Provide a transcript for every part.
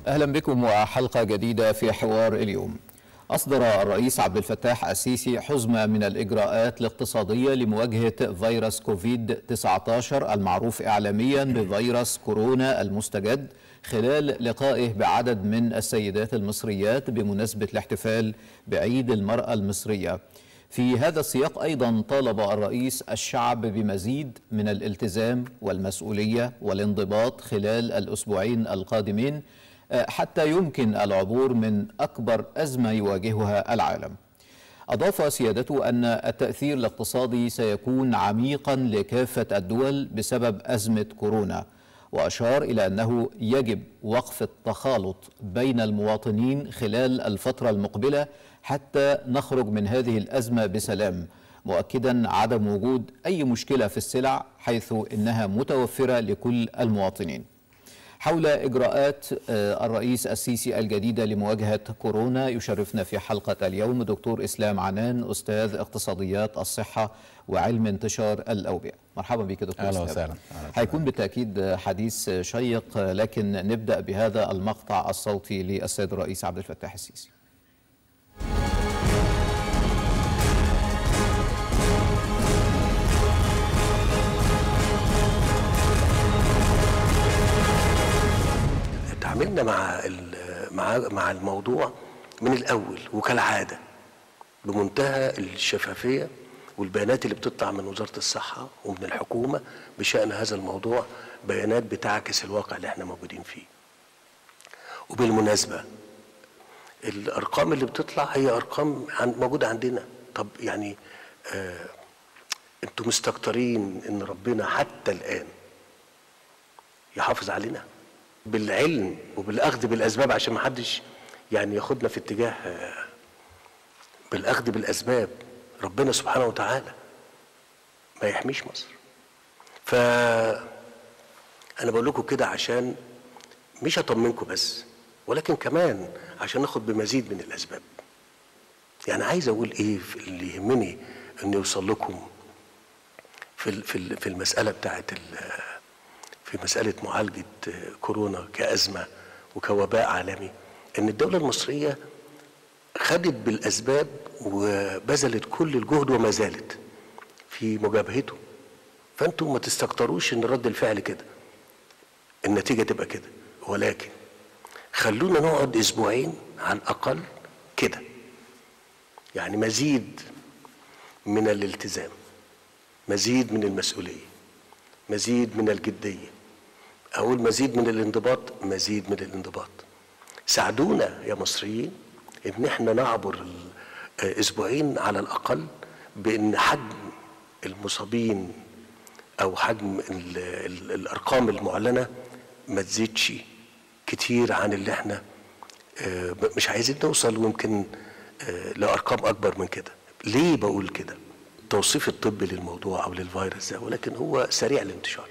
أهلا بكم وحلقة جديدة في حوار اليوم أصدر الرئيس عبد الفتاح السيسي حزمة من الإجراءات الاقتصادية لمواجهة فيروس كوفيد-19 المعروف إعلاميا بفيروس كورونا المستجد خلال لقائه بعدد من السيدات المصريات بمناسبة الاحتفال بعيد المرأة المصرية في هذا السياق أيضا طالب الرئيس الشعب بمزيد من الالتزام والمسؤولية والانضباط خلال الأسبوعين القادمين حتى يمكن العبور من أكبر أزمة يواجهها العالم أضاف سيادته أن التأثير الاقتصادي سيكون عميقا لكافة الدول بسبب أزمة كورونا وأشار إلى أنه يجب وقف التخالط بين المواطنين خلال الفترة المقبلة حتى نخرج من هذه الأزمة بسلام مؤكدا عدم وجود أي مشكلة في السلع حيث إنها متوفرة لكل المواطنين حول إجراءات الرئيس السيسي الجديدة لمواجهة كورونا يشرفنا في حلقة اليوم دكتور إسلام عنان أستاذ اقتصاديات الصحة وعلم انتشار الأوبئة مرحبا بك دكتور أهلا وسهلا هيكون بالتأكيد حديث شيق لكن نبدأ بهذا المقطع الصوتي للسيد الرئيس عبد الفتاح السيسي تعاملنا مع مع مع الموضوع من الاول وكالعاده بمنتهى الشفافيه والبيانات اللي بتطلع من وزاره الصحه ومن الحكومه بشان هذا الموضوع بيانات بتعكس الواقع اللي احنا موجودين فيه. وبالمناسبه الارقام اللي بتطلع هي ارقام عن موجوده عندنا طب يعني آه انتوا مستكترين ان ربنا حتى الان يحافظ علينا بالعلم وبالاخذ بالاسباب عشان ما حدش يعني ياخدنا في اتجاه بالاخذ بالاسباب ربنا سبحانه وتعالى ما يحميش مصر ف انا بقول لكم كده عشان مش اطمنكم بس ولكن كمان عشان ناخد بمزيد من الاسباب يعني عايز اقول ايه في اللي يهمني ان يوصل لكم في في في المساله بتاعت في مسألة معالجة كورونا كأزمة وكوباء عالمي إن الدولة المصرية خدت بالأسباب وبذلت كل الجهد وما زالت في مجابهته فأنتم ما تستكتروش إن رد الفعل كده النتيجة تبقى كده ولكن خلونا نقعد أسبوعين على الأقل كده يعني مزيد من الالتزام مزيد من المسؤوليه مزيد من الجديه اقول مزيد من الانضباط مزيد من الانضباط ساعدونا يا مصريين ان احنا نعبر اسبوعين على الاقل بان حجم المصابين او حجم ال ال الارقام المعلنه ما تزيدش كتير عن اللي احنا مش عايزين نوصل ويمكن لارقام اكبر من كده ليه بقول كده التوصيف الطبي للموضوع او للفيروس ده ولكن هو سريع الانتشار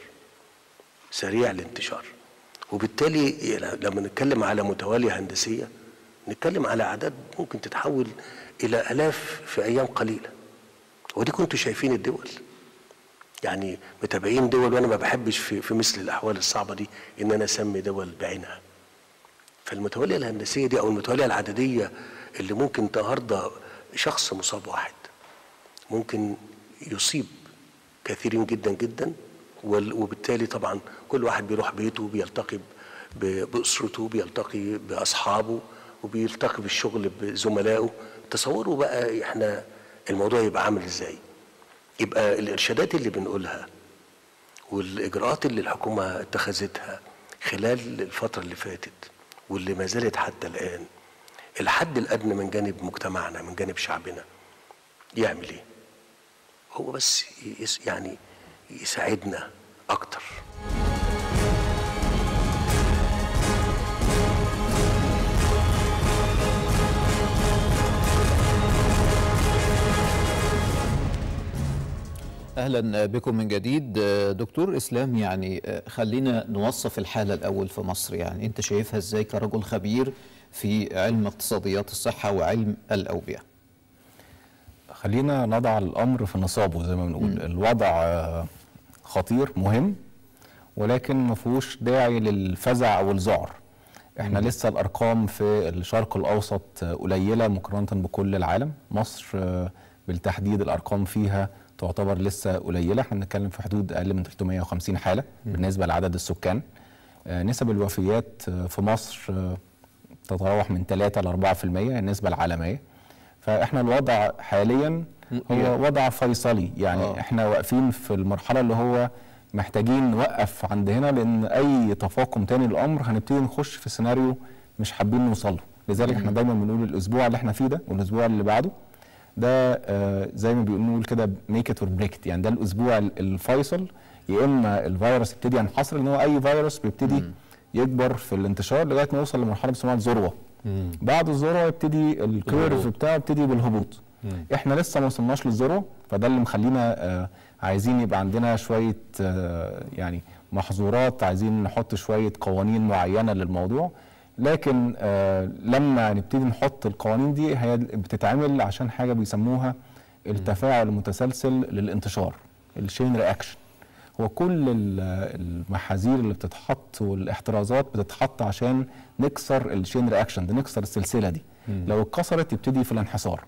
سريع الانتشار وبالتالي لما نتكلم على متواليه هندسيه نتكلم على اعداد ممكن تتحول الى الاف في ايام قليله ودي كنتوا شايفين الدول يعني متابعين دول وانا ما بحبش في, في مثل الاحوال الصعبه دي ان انا اسمي دول بعينها فالمتواليه الهندسيه دي او المتواليه العدديه اللي ممكن النهارده شخص مصاب واحد ممكن يصيب كثيرين جدا جدا وبالتالي طبعا كل واحد بيروح بيته بيلتقي باسرته بيلتقي باصحابه وبيلتقي بالشغل بزملائه تصوروا بقى احنا الموضوع يبقى عامل ازاي يبقى الارشادات اللي بنقولها والاجراءات اللي الحكومه اتخذتها خلال الفتره اللي فاتت واللي ما زالت حتى الان الحد الادنى من جانب مجتمعنا من جانب شعبنا يعمل ايه هو بس يعني يساعدنا اكتر اهلا بكم من جديد دكتور اسلام يعني خلينا نوصف الحاله الاول في مصر يعني انت شايفها ازاي كرجل خبير في علم اقتصاديات الصحه وعلم الاوبئه خلينا نضع الامر في نصابه زي ما بنقول الوضع خطير مهم ولكن ما فيهوش داعي للفزع او الذعر احنا لسه الارقام في الشرق الاوسط آه، قليله مقارنه بكل العالم مصر آه، بالتحديد الارقام فيها تعتبر لسه قليله احنا بنتكلم في حدود اقل من 350 حاله بالنسبه لعدد السكان آه، نسب الوفيات آه، في مصر آه، تتراوح من 3 ل 4% النسبه العالميه فاحنا الوضع حاليا هو وضع فيصلي يعني آه. احنا واقفين في المرحله اللي هو محتاجين نوقف عند هنا لان اي تفاقم تاني للامر هنبتدي نخش في سيناريو مش حابين نوصل له لذلك احنا دايما بنقول الاسبوع اللي احنا فيه ده والاسبوع اللي بعده ده آه زي ما بنقول كده ميك ات اور بريك يعني ده الاسبوع ال- الفيصل يا اما الفيروس يبتدي ينحصر ان هو اي فيروس بيبتدي يكبر في الانتشار لغايه ما يوصل لمرحله بيسموها الذروه بعد الذروه يبتدي الكيرف الهبوط. بتاعه يبتدي بالهبوط احنا لسه ما وصلناش للذروه فده اللي مخلينا آه عايزين يبقى عندنا شويه آه يعني محظورات عايزين نحط شويه قوانين معينه للموضوع لكن آه لما نبتدي نحط القوانين دي هي بتتعمل عشان حاجه بيسموها التفاعل المتسلسل للانتشار الشين رياكشن هو كل ال- المحاذير اللي بتتحط والاحترازات بتتحط عشان نكسر الشين رياكشن دي نكسر السلسله دي لو اتكسرت يبتدي في الانحسار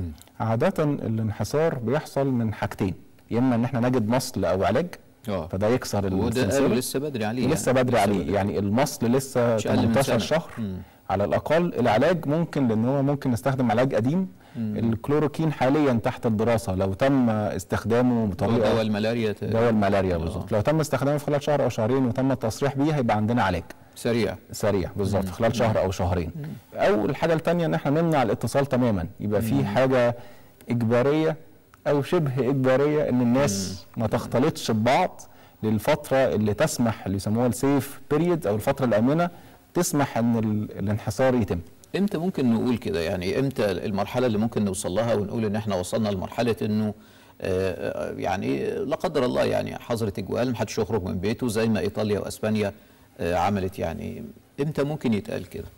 عاده الانحسار بيحصل من حاجتين يا اما ان احنا نجد مصل او علاج اه فده يكسر وده قالوا السلسله لسه بدري عليه لسه يعني. بدري عليه يعني المصل لسه مش أقل من 18 سنة. شهر مم. على الاقل العلاج ممكن لان هو ممكن نستخدم علاج قديم الكلوروكين حاليا تحت الدراسه لو تم استخدامه هو بطريقه دواء الملاريا ت- دواء الملاريا بالظبط لو تم استخدامه في خلال شهر او شهرين وتم التصريح بيه هيبقى عندنا علاج سريع سريع بالظبط في خلال شهر او شهرين او الحاجه الثانيه ان احنا نمنع الاتصال تماما يبقى في حاجه اجباريه او شبه اجباريه ان الناس ما تختلطش ببعض للفتره اللي تسمح اللي يسموها السيف بيريد او الفتره الامنه تسمح ان ال- الانحسار يتم امتى ممكن نقول كده يعني امتى المرحله اللي ممكن نوصل لها ونقول ان احنا وصلنا لمرحله انه آه، يعني لا قدر الله يعني حظر تجوال محدش يخرج من بيته زي ما ايطاليا واسبانيا آه، عملت يعني امتى ممكن يتقال كده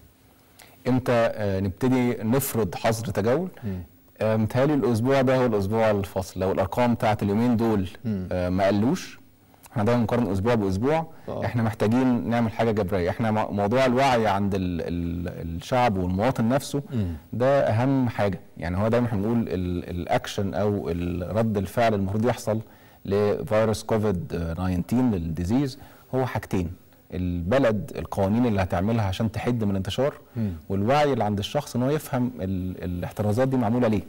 امتى آه، نبتدي نفرض حظر تجول آه، متهيألي الاسبوع ده هو الاسبوع الفاصل لو الارقام بتاعت اليومين دول آه، ما قلوش احنا دايما نقارن اسبوع باسبوع آه. احنا محتاجين نعمل حاجه جبريه احنا مو- موضوع الوعي عند ال ال الشعب والمواطن نفسه ده اهم حاجه يعني هو دايما احنا بنقول ال- الاكشن او ال- رد الفعل المفروض يحصل لفيروس كوفيد 19 للديزيز هو حاجتين البلد القوانين اللي هتعملها عشان تحد من الانتشار والوعي اللي عند الشخص ان هو يفهم ال الاحترازات دي معموله ليه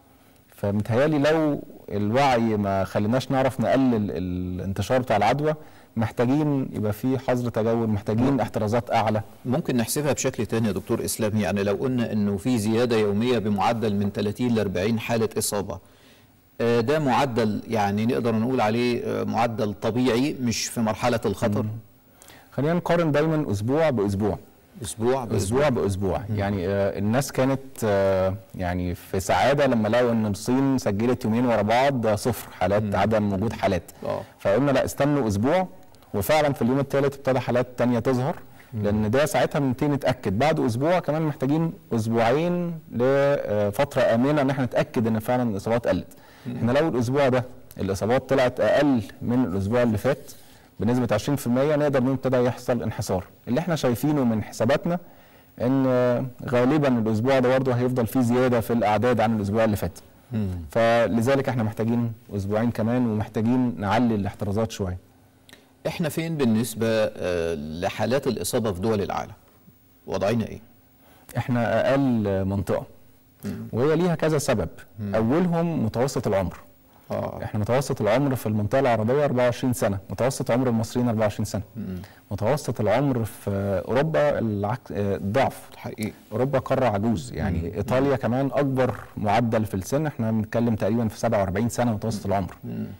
فمتهيألي لو الوعي ما خليناش نعرف نقلل الانتشار بتاع العدوى محتاجين يبقى في حظر تجول محتاجين احترازات اعلى ممكن نحسبها بشكل تاني يا دكتور اسلام يعني لو قلنا انه في زياده يوميه بمعدل من 30 ل 40 حاله اصابه آه، ده معدل يعني نقدر نقول عليه آه، معدل طبيعي مش في مرحله الخطر خلينا نقارن دايما اسبوع باسبوع اسبوع اسبوع باسبوع يعني آه الناس كانت آه يعني في سعاده لما لقوا ان الصين سجلت يومين ورا بعض آه، صفر حالات عدم وجود حالات آه. فقلنا لا استنوا اسبوع وفعلا في اليوم الثالث ابتدى حالات تانية تظهر لان ده ساعتها بنبتدي نتاكد بعد اسبوع كمان محتاجين اسبوعين لفتره امنه ان احنا نتاكد ان فعلا الاصابات قلت احنا لو الاسبوع ده الاصابات طلعت اقل من الاسبوع اللي فات بنسبه 20% نقدر نقول ابتدى يحصل انحسار اللي احنا شايفينه من حساباتنا ان غالبا الاسبوع ده برضه هيفضل فيه زياده في الاعداد عن الاسبوع اللي فات فلذلك احنا محتاجين اسبوعين كمان ومحتاجين نعلي الاحترازات شويه احنا فين بالنسبه آه، لحالات الاصابه في دول العالم وضعنا ايه احنا اقل منطقه وهي ليها كذا سبب اولهم متوسط العمر اه احنا متوسط العمر في المنطقه العربيه 24 سنه متوسط عمر المصريين 24 سنه متوسط العمر في اوروبا العكس آه، ضعف حقيقي اوروبا قاره عجوز يعني ايطاليا كمان اكبر معدل في السن احنا بنتكلم تقريبا في 47 سنه متوسط العمر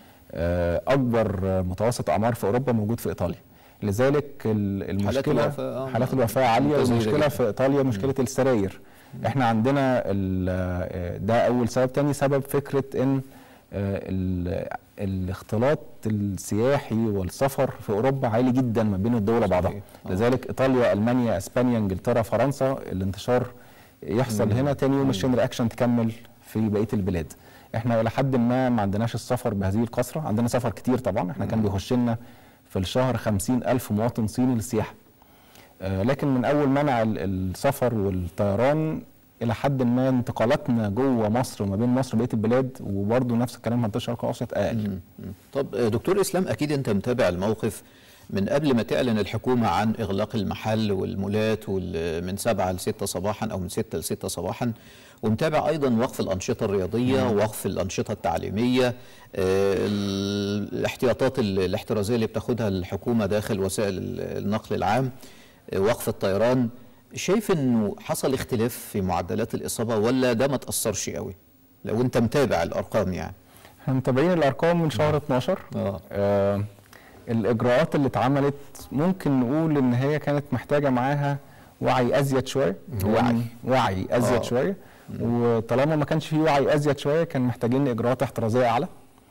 آه، اكبر آه، متوسط اعمار في اوروبا موجود في ايطاليا لذلك ال- المشكله الوفاة، آه، حالات الوفاه عاليه ممتازة والمشكله جداً. في ايطاليا مشكله السراير احنا عندنا ال- آه، ده اول سبب تاني سبب فكره ان آه، ال- الاختلاط السياحي والسفر في اوروبا عالي جدا ما بين الدول وبعضها صحيح. آه. لذلك ايطاليا المانيا اسبانيا انجلترا فرنسا الانتشار يحصل هنا تاني يوم الشين رياكشن تكمل في بقيه البلاد احنا الى حد ما ما عندناش السفر بهذه الكثره عندنا سفر كتير طبعا احنا كان بيخش لنا في الشهر 50 الف مواطن صيني للسياحه آه، لكن من اول منع ال- السفر والطيران الى حد ما انتقالاتنا جوه مصر وما بين مصر وبقيه البلاد وبرضه نفس الكلام منطقه الشرق الاوسط اقل طب آه، دكتور اسلام اكيد انت متابع الموقف من قبل ما تعلن الحكومه عن اغلاق المحل والمولات وال- من 7 ل 6 صباحا او من 6 ل 6 صباحا ومتابع ايضا وقف الانشطه الرياضيه وقف الانشطه التعليميه آه، ال- الاحتياطات ال- الاحترازيه اللي بتاخدها الحكومه داخل وسائل ال- النقل العام آه، وقف الطيران شايف انه حصل اختلاف في معدلات الاصابه ولا ده ما تاثرش قوي لو انت متابع الارقام يعني احنا متابعين الارقام من شهر 12 اه آه الاجراءات اللي اتعملت ممكن نقول ان هي كانت محتاجه معاها وعي ازيد شويه وعي. وعي ازيد آه. شويه وطالما ما كانش في وعي ازيد شويه كان محتاجين اجراءات احترازيه اعلى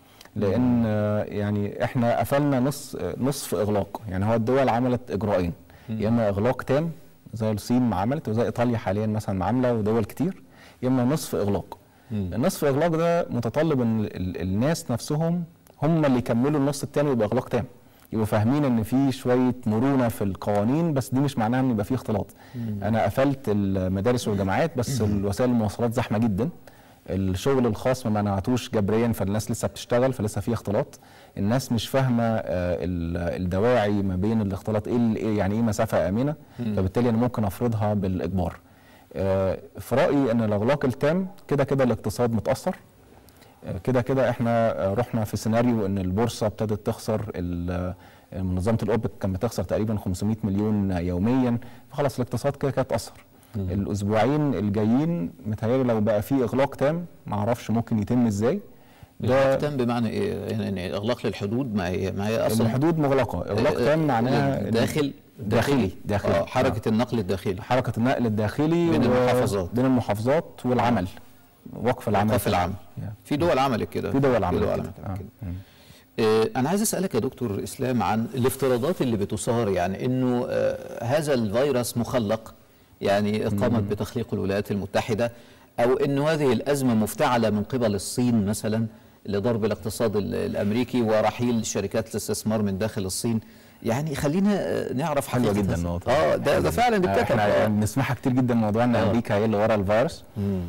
لان آه، يعني احنا قفلنا نص آه، نصف اغلاق يعني هو الدول عملت اجراءين يا اما اغلاق تام زي الصين ما عملت وزي ايطاليا حاليا مثلا ما عامله ودول كتير يا اما نصف اغلاق النصف اغلاق ده متطلب ان ال- الناس نفسهم هم اللي يكملوا النص التاني ويبقى اغلاق تام يبقوا فاهمين ان في شويه مرونه في القوانين بس دي مش معناها ان يبقى في اختلاط انا قفلت المدارس والجامعات بس الوسائل المواصلات زحمه جدا الشغل الخاص ما منعتوش جبريا فالناس لسه بتشتغل فلسه في اختلاط الناس مش فاهمه آه، ال- الدواعي ما بين الاختلاط ايه ال- إيه- يعني ايه مسافه امنه فبالتالي انا ممكن افرضها بالاجبار آه، في رايي ان الاغلاق التام كده كده الاقتصاد متاثر آه، كده كده احنا آه، رحنا في سيناريو ان البورصه ابتدت تخسر ال- آه، منظمه الاوبك كانت بتخسر تقريبا 500 مليون يوميا فخلاص الاقتصاد كده كده اتاثر الاسبوعين الجايين متهيألي لو بقى في اغلاق تام معرفش ممكن يتم ازاي اغلاق ده تام بمعنى ايه؟ يعني اغلاق للحدود ما هي ما هي اصلا الحدود مغلقه اغلاق آه، تام معناها إن- داخل داخلي داخلي آه حركه النقل الداخلي حركه النقل الداخلي بين و- المحافظات. بين المحافظات والعمل وقف العمل وقف العمل يعني. في دول عملت كده في دول عملت دول كده. عملت آه. كده آه، أنا عايز أسألك يا دكتور إسلام عن الافتراضات اللي بتثار يعني إنه آه، هذا الفيروس مخلق يعني قامت بتخليق الولايات المتحدة أو إنه هذه الأزمة مفتعلة من قبل الصين مثلا لضرب الاقتصاد ال- الأمريكي ورحيل شركات الاستثمار من داخل الصين يعني خلينا آه، نعرف حلوه حقيقة جدا هذا. النقطه اه ده ده فعلا آه، بيتكتب احنا آه. بنسمعها كتير جدا موضوع ان آه. امريكا هي اللي ورا الفيروس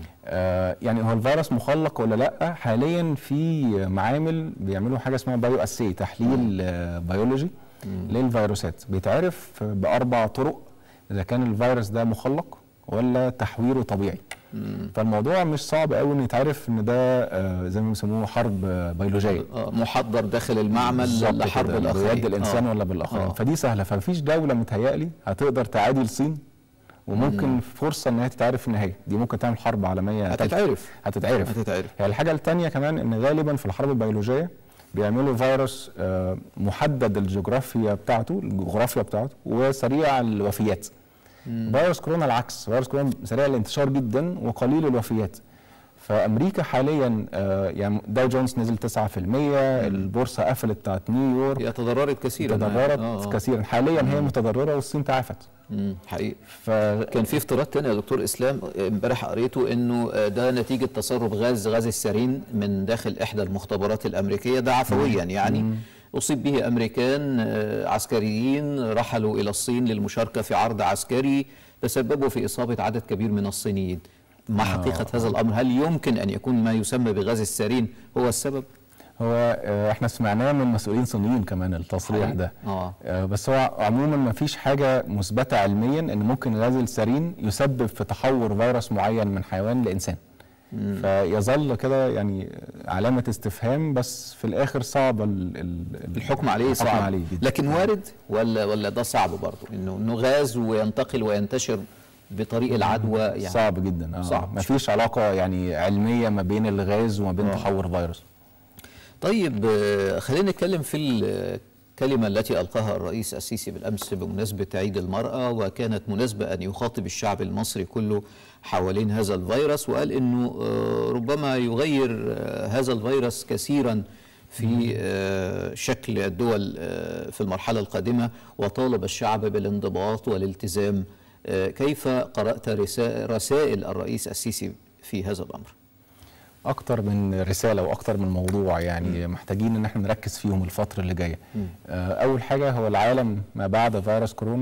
آه يعني هو الفيروس مخلق ولا لا حاليا في معامل بيعملوا حاجه اسمها بايو اسي تحليل آه بيولوجي للفيروسات بيتعرف باربع طرق اذا كان الفيروس ده مخلق ولا تحويره طبيعي فالموضوع مش صعب قوي ان يتعرف ان ده آه زي ما بيسموه حرب آه، بيولوجيه آه، محضر داخل المعمل بالظبط لحرب كده، الآخرين بيد الانسان آه. ولا بالاخرين آه. فدي سهله فمفيش دوله متهيألي هتقدر تعادي الصين وممكن فرصه ان هي تتعرف في النهايه دي ممكن تعمل حرب عالميه تالتة. هتتعرف هتتعرف هتتعرف. هي الحاجه الثانيه كمان ان غالبا في الحرب البيولوجيه بيعملوا فيروس آه، محدد الجغرافيا بتاعته الجغرافيا بتاعته وسريع الوفيات فيروس كورونا العكس فيروس كورونا سريع الانتشار جدا وقليل الوفيات فامريكا حاليا آه، يعني داو جونز نزل 9% البورصه قفلت بتاعت نيويورك هي تضررت كثيرا تضررت آه، آه. كثيرا حاليا هي متضرره والصين تعافت مم، حقيقي ف كان في افتراض تاني يا دكتور اسلام امبارح قريته انه آه، ده نتيجه تسرب غاز غاز السارين من داخل احدى المختبرات الامريكيه ده عفويا يعني اصيب به امريكان آه، عسكريين رحلوا الى الصين للمشاركه في عرض عسكري تسببوا في اصابه عدد كبير من الصينيين ما حقيقه هذا الامر هل يمكن ان يكون ما يسمى بغاز السارين هو السبب هو آه، احنا سمعناه من مسؤولين صينيين كمان التصريح حقيقي. ده آه. آه، بس هو عموما ما فيش حاجه مثبته علميا ان ممكن غاز السارين يسبب في تحور فيروس معين من حيوان لانسان فيظل كده يعني علامه استفهام بس في الاخر صعب ال- ال- الحكم عليه الحكم صعب عليه جدا لكن وارد ولا ولا ده صعب برضه انه انه غاز وينتقل وينتشر بطريق العدوى يعني صعب جدا اه صعب. ما فيش علاقه يعني علميه ما بين الغاز وما بين تحور فيروس طيب آه، خلينا نتكلم في الكلمة التي ألقاها الرئيس السيسي بالأمس بمناسبة عيد المرأة وكانت مناسبة أن يخاطب الشعب المصري كله حوالين هذا الفيروس وقال أنه آه، ربما يغير آه، هذا الفيروس كثيرا في آه، شكل الدول آه، في المرحلة القادمة وطالب الشعب بالانضباط والالتزام آه، كيف قرأت رسا- رسائل الرئيس السيسي في هذا الأمر؟ اكتر من رساله واكتر من موضوع يعني محتاجين ان احنا نركز فيهم الفتره اللي جايه آه، اول حاجه هو العالم ما بعد فيروس كورونا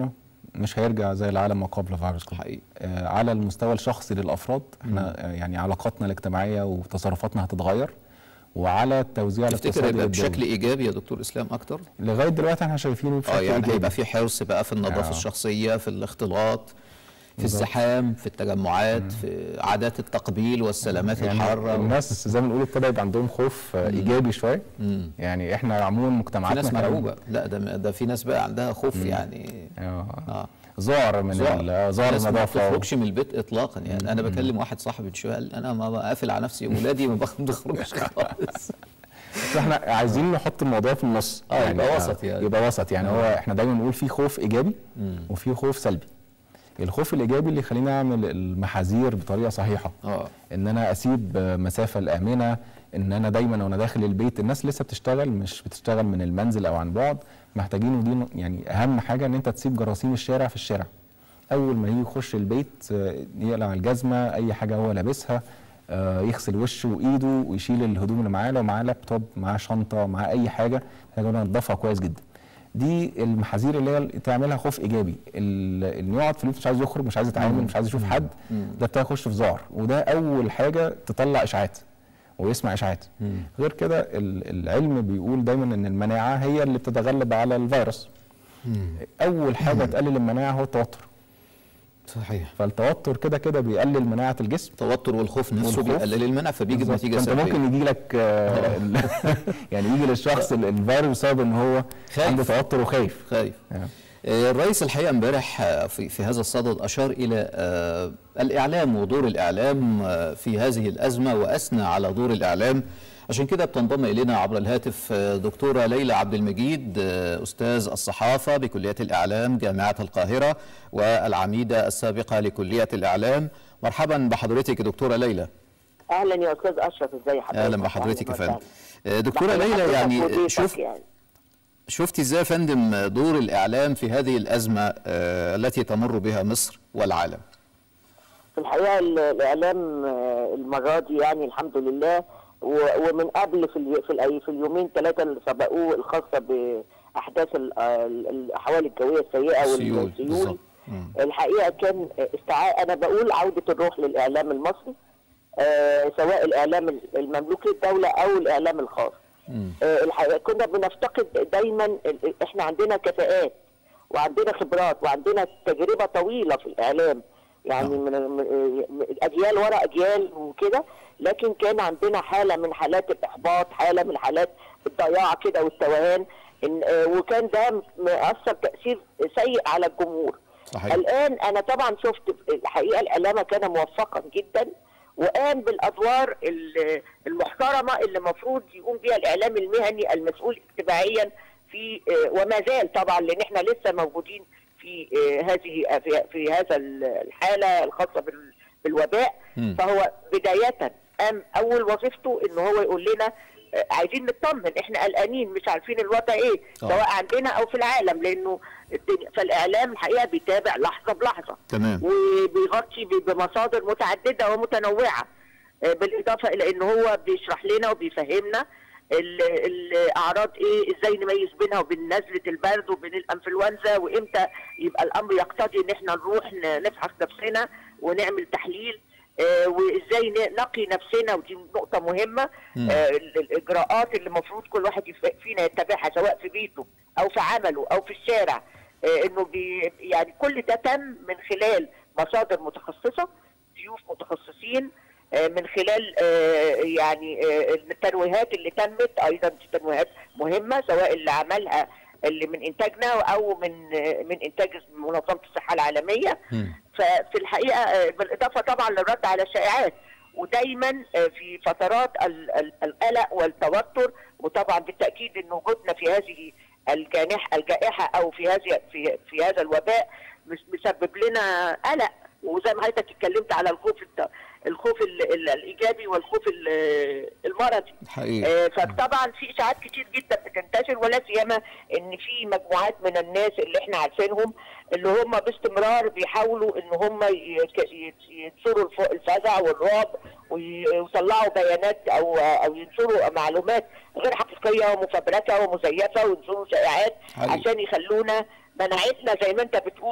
مش هيرجع زي العالم ما قبل فيروس كورونا حقيقي. آه على المستوى الشخصي للافراد احنا آه يعني علاقاتنا الاجتماعيه وتصرفاتنا هتتغير وعلى التوزيع تفتكر الاقتصادي هيبقى للدول. بشكل ايجابي يا دكتور اسلام اكتر؟ لغايه دلوقتي احنا شايفينه بشكل اه يعني ايجابي هيبقى في حرص بقى في النظافه آه. الشخصيه في الاختلاط في الزحام في التجمعات في عادات التقبيل والسلامات يعني الحاره الناس زي ما بنقول ابتدى يبقى عندهم خوف آه، ايجابي شويه يعني احنا عموما في مجتمعاتنا ناس كان- مرعوبه لا ده ده في ناس بقى عندها خوف يعني اه اه ذعر من ال- آه، ذعر الناس ما النظافه بتخرجش من البيت اطلاقا يعني انا بكلم واحد صاحبي من شويه قال انا ما قافل على نفسي ولادي ما بخرجش خالص بس احنا عايزين نحط الموضوع في النص آه، يبقى وسط يعني. يبقى وسط يعني هو احنا دايما نقول في خوف ايجابي وفي خوف سلبي الخوف الايجابي اللي يخليني اعمل المحاذير بطريقه صحيحه اه ان انا اسيب مسافه الامنه ان انا دايما وانا داخل البيت الناس لسه بتشتغل مش بتشتغل من المنزل او عن بعد محتاجين ودي يعني اهم حاجه ان انت تسيب جراثيم الشارع في الشارع اول ما يجي يخش البيت آه، يقلع الجزمه اي حاجه هو لابسها آه، يغسل وشه وايده ويشيل الهدوم اللي معاه لو معاه لابتوب معاه شنطه معاه اي حاجه محتاج إنه ينضفها كويس جدا دي المحاذير اللي هي تعملها خوف ايجابي ال- انه يقعد في البيت مش عايز يخرج مش عايز يتعامل مش عايز يشوف حد ده ابتدى يخش في ذعر وده اول حاجه تطلع اشاعات ويسمع اشاعات غير كده ال- العلم بيقول دايما ان المناعه هي اللي بتتغلب على الفيروس اول حاجه تقلل المناعه هو التوتر صحيح فالتوتر كده كده بيقلل مناعه الجسم التوتر والخوف نفسه والخوف. بيقلل المنع فبيجي بالظبط. بنتيجه فانت سلبيه ممكن يجي لك آه، ال- يعني يجي للشخص ال- الفيروس بسبب ان هو خايف. عنده توتر وخايف خايف آه. آه، الرئيس الحقيقه امبارح آه، في في هذا الصدد اشار الى آه، الاعلام ودور الاعلام آه، في هذه الازمه واثنى على دور الاعلام عشان كده بتنضم الينا عبر الهاتف آه، دكتوره ليلى عبد المجيد آه، استاذ الصحافه بكليه الاعلام جامعه القاهره والعميده السابقه لكليه الاعلام مرحبا بحضرتك يا دكتوره ليلى اهلا يا استاذ اشرف ازي حضرتك اهلا بحضرتك يا أهلاً فندم آه، دكتوره وسهلاً. ليلى بحضرتك يعني وضيفك شوف يعني. شفتي ازاي يا فندم دور الاعلام في هذه الازمه آه، التي تمر بها مصر والعالم في الحقيقه ال- الاعلام آه، المره دي يعني الحمد لله و- ومن قبل في اليو- في, الأي- في اليومين ثلاثه اللي سبقوه الخاصه باحداث ال- آه، ال- الاحوال الجويه السيئه السيول، والسيول بالظبط. مم. الحقيقه كان استعاء انا بقول عوده الروح للاعلام المصري آه، سواء الاعلام المملوك للدوله او الاعلام الخاص آه، الحقيقه كنا بنفتقد دايما ال- احنا عندنا كفاءات وعندنا خبرات وعندنا تجربه طويله في الاعلام يعني من من- من اجيال ورا اجيال وكده لكن كان عندنا حاله من حالات الاحباط حاله من حالات الضياع كده والتوهان إن آه، وكان ده مأثر تاثير سيء على الجمهور صحيح. الان انا طبعا شفت الحقيقه الاعلام كان موفقا جدا وقام بالادوار ال- المحترمه اللي المفروض يقوم بها الاعلام المهني المسؤول اجتماعيا في آه، وما زال طبعا لان احنا لسه موجودين في آه، هذه في, في هذا ال- الحاله الخاصه بال- بالوباء مم. فهو بدايه قام اول وظيفته ان هو يقول لنا آه، عايزين نطمن احنا قلقانين مش عارفين الوضع ايه آه. سواء عندنا او في العالم لانه الدنيا فالاعلام الحقيقه بيتابع لحظه بلحظه تمام وبيغطي ب- بمصادر متعدده ومتنوعه آه، بالاضافه الى ان هو بيشرح لنا وبيفهمنا ال- الاعراض ايه ازاي نميز بينها وبين نزله البرد وبين الانفلونزا وامتى يبقى الامر يقتضي ان احنا نروح ن- نفحص نفسنا ونعمل تحليل آه، وازاي ن- نقي نفسنا ودي نقطه مهمه آه، ال- الاجراءات اللي المفروض كل واحد يف- فينا يتبعها سواء في بيته او في عمله او في الشارع آه، انه بي يعني كل ده تم من خلال مصادر متخصصه ضيوف متخصصين آه، من خلال آه، يعني آه، التنويهات اللي تمت ايضا دي تنويهات مهمه سواء اللي عملها اللي من انتاجنا او من آه، من انتاج منظمه الصحه العالميه مم. ففي الحقيقه آه، بالاضافه طبعا للرد على الشائعات ودايما آه، في فترات ال- ال- القلق والتوتر وطبعا بالتاكيد ان وجودنا في هذه الجانح الجائحه او في هذه في في هذا الوباء مش مسبب لنا قلق وزي ما حضرتك اتكلمت على الخوف الت- الخوف ال- ال- الايجابي والخوف ال- المرضي حقيقي آه، فطبعا في اشاعات كتير جدا بتنتشر ولا سيما ان في مجموعات من الناس اللي احنا عارفينهم اللي هم باستمرار بيحاولوا ان هم يك- يت- ينشروا الف- الفزع والرعب وي- ويطلعوا بيانات او او ينشروا معلومات غير حقيقيه ومفبركه ومزيفه وينشروا شائعات حقيقي. عشان يخلونا مناعتنا زي ما انت بتقول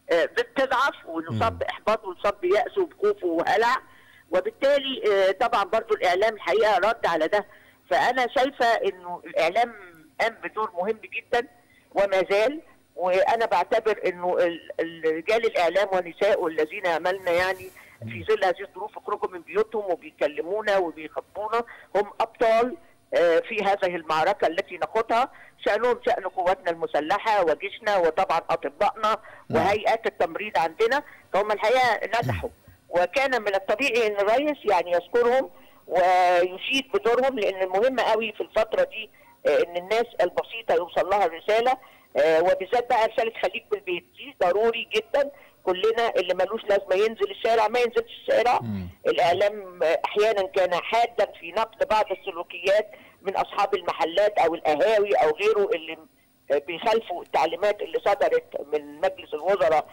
آه، بتضعف ونصاب باحباط ونصاب بيأس وبخوف وهلع وبالتالي آه، طبعا برضو الاعلام الحقيقه رد على ده فانا شايفه انه الاعلام قام بدور مهم جدا وما زال وانا بعتبر انه ال- ال- رجال الاعلام ونساء الذين عملنا يعني في ظل هذه الظروف يخرجوا من بيوتهم وبيكلمونا وبيخبونا هم ابطال آه، في هذه المعركه التي نخوضها شانهم شان قواتنا المسلحه وجيشنا وطبعا اطبائنا وهيئات التمريض عندنا فهم الحقيقه نجحوا وكان من الطبيعي ان الرئيس يعني يذكرهم ويشيد بدورهم لان المهم قوي في الفتره دي آه، ان الناس البسيطه يوصل لها الرساله آه، وبالذات بقى رساله خليك بالبيت دي ضروري جدا كلنا اللي ملوش لازمه ينزل الشارع ما ينزلش الشارع الاعلام آه، احيانا كان حادا في نقد بعض السلوكيات من اصحاب المحلات او القهاوي او غيره اللي آه، بيخالفوا التعليمات اللي صدرت من مجلس الوزراء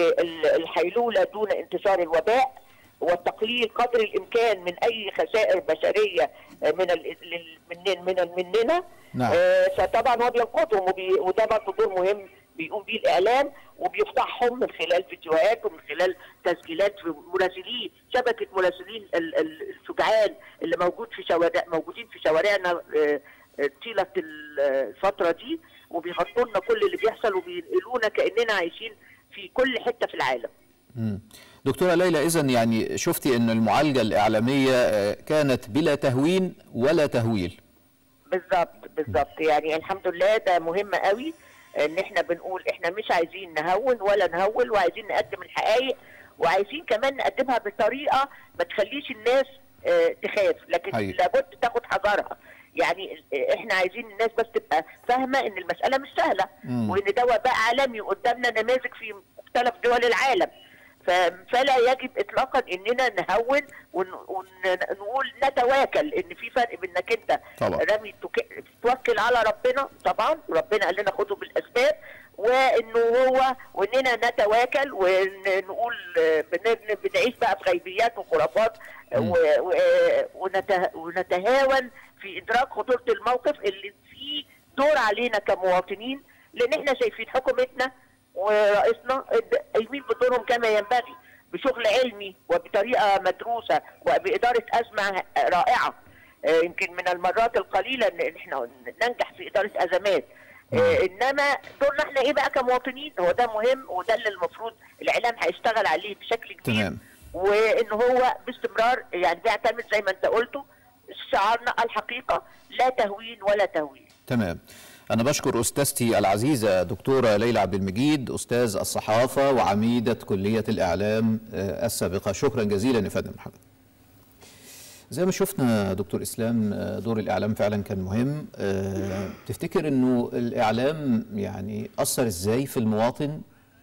للحيلوله دون انتشار الوباء والتقليل قدر الامكان من اي خسائر بشريه آه، من ال لل- من من مننا نعم. آه، فطبعا هو بينقذهم وبي وده برضه دور مهم بيقوم بيه الاعلام وبيفضحهم من خلال فيديوهات ومن خلال تسجيلات في مراسلين شبكه مراسلين ال- ال- الشجعان اللي موجود في شوارع موجودين في شوارعنا آه، آه، طيله ال- الفتره دي وبيغطوا لنا كل اللي بيحصل وبينقلونا كاننا عايشين في كل حته في العالم مم. دكتورة ليلى إذا يعني شفتي أن المعالجة الإعلامية آه، كانت بلا تهوين ولا تهويل بالظبط بالظبط يعني الحمد لله ده مهم قوي ان احنا بنقول احنا مش عايزين نهون ولا نهول وعايزين نقدم الحقائق وعايزين كمان نقدمها بطريقه ما تخليش الناس آه، تخاف لكن حقيقي. لابد تاخد حذرها يعني آه، احنا عايزين الناس بس تبقى فاهمه ان المساله مش سهله مم. وان ده وباء عالمي قدامنا نماذج في مختلف دول العالم ف- فلا يجب اطلاقا اننا نهون ونقول نتواكل ان في فرق بين انك انت طبعا. رمي تك- توكل على ربنا طبعا ربنا قال لنا خدوا بالاسباب وانه هو واننا نتواكل ونقول آه، بن- بنعيش بقى في غيبيات وخرافات آه، مم. و- و- ونته- ونتهاون في ادراك خطوره الموقف اللي فيه دور علينا كمواطنين لان احنا شايفين حكومتنا ورئيسنا اد- قايمين بدورهم كما ينبغي بشغل علمي وبطريقه مدروسه وباداره ازمه رائعه آه، يمكن من المرات القليله ان احنا ننجح في اداره ازمات آه، انما دورنا احنا ايه بقى كمواطنين هو ده مهم وده اللي المفروض الاعلام هيشتغل عليه بشكل كبير تمام. وان هو باستمرار يعني بيعتمد زي ما انت قلته شعارنا الحقيقه لا تهوين ولا تهويل تمام أنا بشكر أستاذتي العزيزة دكتورة ليلى عبد المجيد أستاذ الصحافة وعميدة كلية الإعلام آه، السابقة شكرا جزيلا يا فندم محمد زي ما شفنا دكتور إسلام آه، دور الإعلام فعلا كان مهم آه، تفتكر أنه الإعلام يعني أثر إزاي في المواطن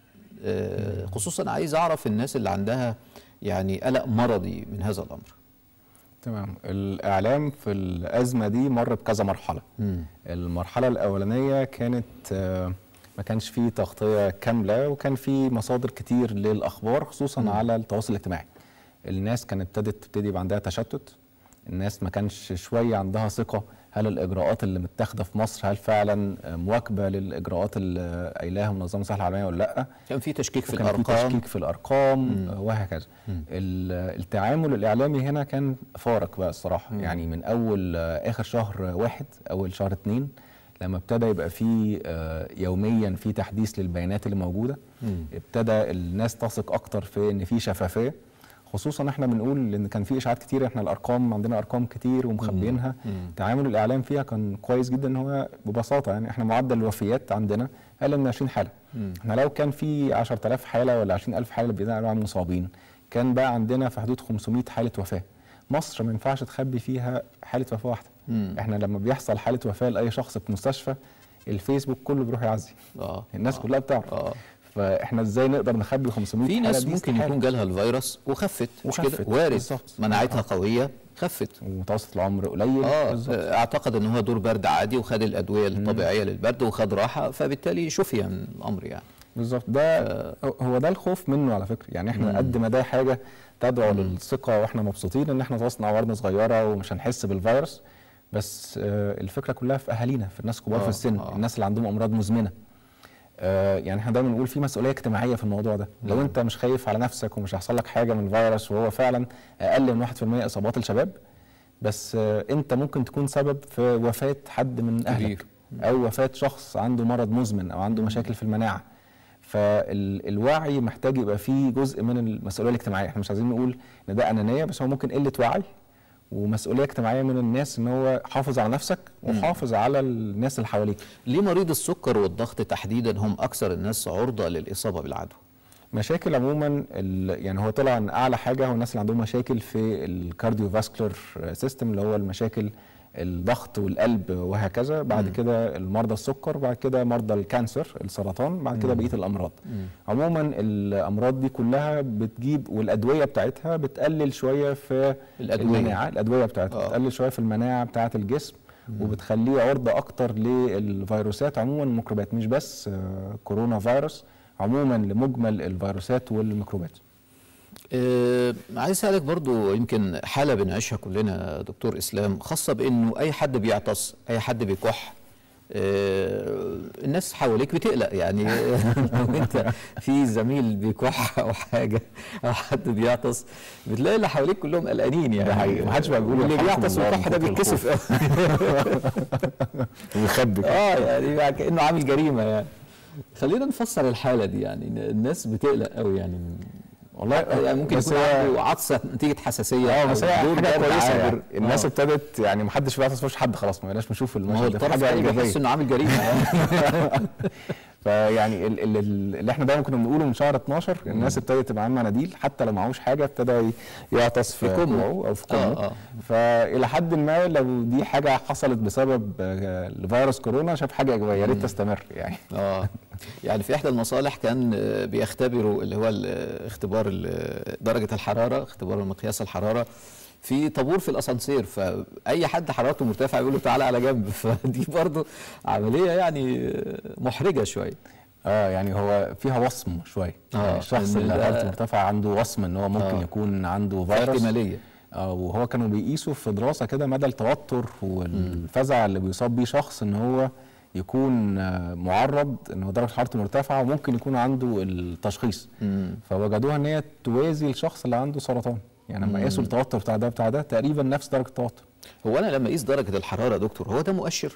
آه، خصوصا عايز أعرف الناس اللي عندها يعني قلق مرضي من هذا الأمر تمام الاعلام في الازمه دي مر بكذا مرحله المرحله الاولانيه كانت آه، ما كانش فيه تغطيه كامله وكان في مصادر كتير للاخبار خصوصا على التواصل الاجتماعي الناس كانت ابتدت تبتدي يبقى عندها تشتت الناس ما كانش شويه عندها ثقه هل الاجراءات اللي متاخده في مصر هل فعلا آه، مواكبه للاجراءات اللي قايلاها منظمه الصحه العالميه ولا لا كان في تشكيك في وكان في الأرقام تشكيك في الارقام آه، وهكذا ال- التعامل الاعلامي هنا كان فارق بقى الصراحه يعني من اول آه، اخر شهر واحد اول شهر اتنين لما ابتدى يبقى في آه، يوميا في تحديث للبيانات اللي موجوده ابتدى الناس تثق اكتر في ان في شفافيه خصوصا احنا بنقول ان كان في اشاعات كتير احنا الارقام عندنا ارقام كتير ومخبيينها تعامل الاعلام فيها كان كويس جدا ان هو ببساطه يعني احنا معدل الوفيات عندنا اقل من 20 حاله احنا لو كان في 10000 حاله ولا 20000 حاله بيدعوا عن مصابين كان بقى عندنا في حدود 500 حاله وفاه مصر ما ينفعش تخبي فيها حاله وفاه واحده احنا لما بيحصل حاله وفاه لاي شخص في مستشفى الفيسبوك كله بيروح يعزي آه. الناس كلها بتعرف آه. فاحنا ازاي نقدر نخبي 500 في حالة ناس دي ممكن استحالة. يكون جالها الفيروس وخفت مش كده وخفت، وارد بالظبط. مناعتها قويه خفت ومتوسط العمر قليل اه بالظبط. اعتقد ان هو دور برد عادي وخد الادويه الطبيعيه للبرد وخد راحه فبالتالي شفي من الامر يعني بالظبط ده هو ده الخوف منه على فكره يعني احنا قد ما ده حاجه تدعو للثقه واحنا مبسوطين ان احنا تصنع ورده صغيره ومش هنحس بالفيروس بس آه، الفكره كلها في اهالينا في الناس كبار آه، في السن آه. الناس اللي عندهم امراض مزمنه آه يعني احنا دايما بنقول في مسؤوليه اجتماعيه في الموضوع ده لو انت مش خايف على نفسك ومش هيحصل لك حاجه من الفيروس وهو فعلا اقل من 1% اصابات الشباب بس آه انت ممكن تكون سبب في وفاه حد من اهلك او وفاه شخص عنده مرض مزمن او عنده مشاكل في المناعه فالوعي محتاج يبقى فيه جزء من المسؤوليه الاجتماعيه احنا مش عايزين نقول ان ده انانيه بس هو ممكن قله وعي ومسؤوليه اجتماعيه من الناس ان هو حافظ على نفسك وحافظ على الناس اللي حواليك ليه مريض السكر والضغط تحديدا هم اكثر الناس عرضه للاصابه بالعدوى مشاكل عموما ال- يعني هو طلع ان اعلى حاجه هو الناس اللي عندهم مشاكل في الكارديو فاسكولار سيستم اللي هو المشاكل الضغط والقلب وهكذا بعد كده المرضى السكر بعد كده مرضى الكانسر السرطان بعد كده بقيه الامراض عموما الامراض دي كلها بتجيب والادويه بتاعتها بتقلل شويه في الأدوية. المناعه الادويه بتاعتها آه. بتقلل شويه في المناعه بتاعه الجسم وبتخليه عرضه اكتر للفيروسات عموما الميكروبات مش بس آه، كورونا فيروس عموما لمجمل الفيروسات والميكروبات آه عايز اسالك برضو يمكن حاله بنعيشها كلنا يا دكتور اسلام خاصه بانه اي حد بيعطس اي حد بيكح آه الناس حواليك بتقلق يعني لو انت في زميل بيكح او حاجه او حد بيعطس بتلاقي اللي حواليك كلهم قلقانين يعني ده حقيقي. محدش بقى بيقول اللي يرحمكم بيعطس الله ويكح من ده كتر بيتكسف الخوف. قوي ويخبي اه يعني بقى كانه عامل جريمه يعني خلينا نفسر الحاله دي يعني الناس بتقلق قوي يعني من والله يعني ممكن بس يكون هي- عنده عطسه نتيجه حساسيه اه أو بس هي دور حاجه برد كويسه عابر. يعني الناس آه. ابتدت يعني ما حدش بيعطس في وش حد خلاص ما بقيناش نشوف ما هو المشهد ده الطرف حاجه الثاني ايجابيه بيحس انه عامل جريمه يعني فيعني ال- ال- ال- اللي احنا دايما كنا بنقوله من شهر 12 الناس ابتدت تبقى معاه مناديل حتى لو معهوش حاجه ابتدى ي- يعطس في في كمه. كوعه او في كمه آه، آه. فالى حد ما لو دي حاجه حصلت بسبب آه، الفيروس كورونا شاف حاجه ايجابيه يا ريت تستمر يعني اه يعني في احدى المصالح كان آه، بيختبروا اللي هو ال- اختبار ال- درجه الحراره اختبار مقياس الحراره في طابور في الاسانسير فاي حد حرارته مرتفعه يقول له تعالى على جنب فدي برضو عمليه يعني آه، محرجه شويه اه يعني هو فيها وصم شويه آه، يعني الشخص إن اللي ده- حرارته مرتفعه عنده وصم ان هو ممكن آه. يكون عنده فيروس احتماليه اه وهو كانوا بيقيسوا في دراسه كده مدى التوتر والفزع اللي بيصاب بيه شخص ان هو يكون آه، معرض ان هو درجه حرارته مرتفعه وممكن يكون عنده التشخيص فوجدوها ان هي توازي الشخص اللي عنده سرطان يعني لما قاسوا التوتر بتاع ده بتاع ده تقريبا نفس درجه التوتر هو انا لما اقيس درجه الحراره يا دكتور هو ده مؤشر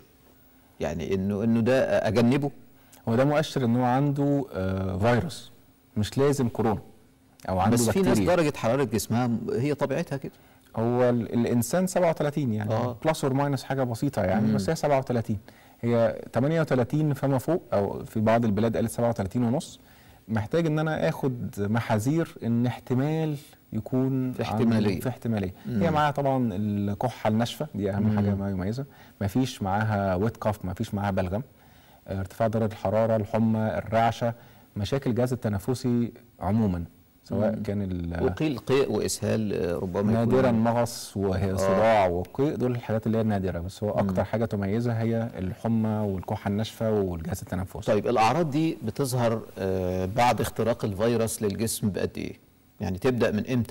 يعني انه انه ده اجنبه هو ده مؤشر ان هو عنده آه فيروس مش لازم كورونا او عنده بس في ناس بكتيريا درجه حراره جسمها هي طبيعتها كده هو ال- الانسان 37 يعني آه. بلس اور ماينس حاجه بسيطه يعني بس هي 37 هي 38 فما فوق او في بعض البلاد قالت 37 ونص محتاج ان انا اخد محاذير ان احتمال يكون في عنده- احتمالية. في احتماليه هي معاها طبعا الكحه الناشفه دي اهم حاجه ما يميزها ما فيش معاها ويت كاف ما فيش معاها بلغم آه، ارتفاع درجه الحراره الحمى الرعشه مشاكل الجهاز التنفسي عموما سواء كان ال- وقيل قيء واسهال آه، ربما نادرا يكون مغص وصداع وقيء دول الحاجات اللي هي النادره بس هو اكتر حاجه تميزها هي الحمى والكحه الناشفه والجهاز التنفسي طيب الاعراض دي بتظهر آه، بعد اختراق الفيروس للجسم بقد ايه يعني تبدا من امتى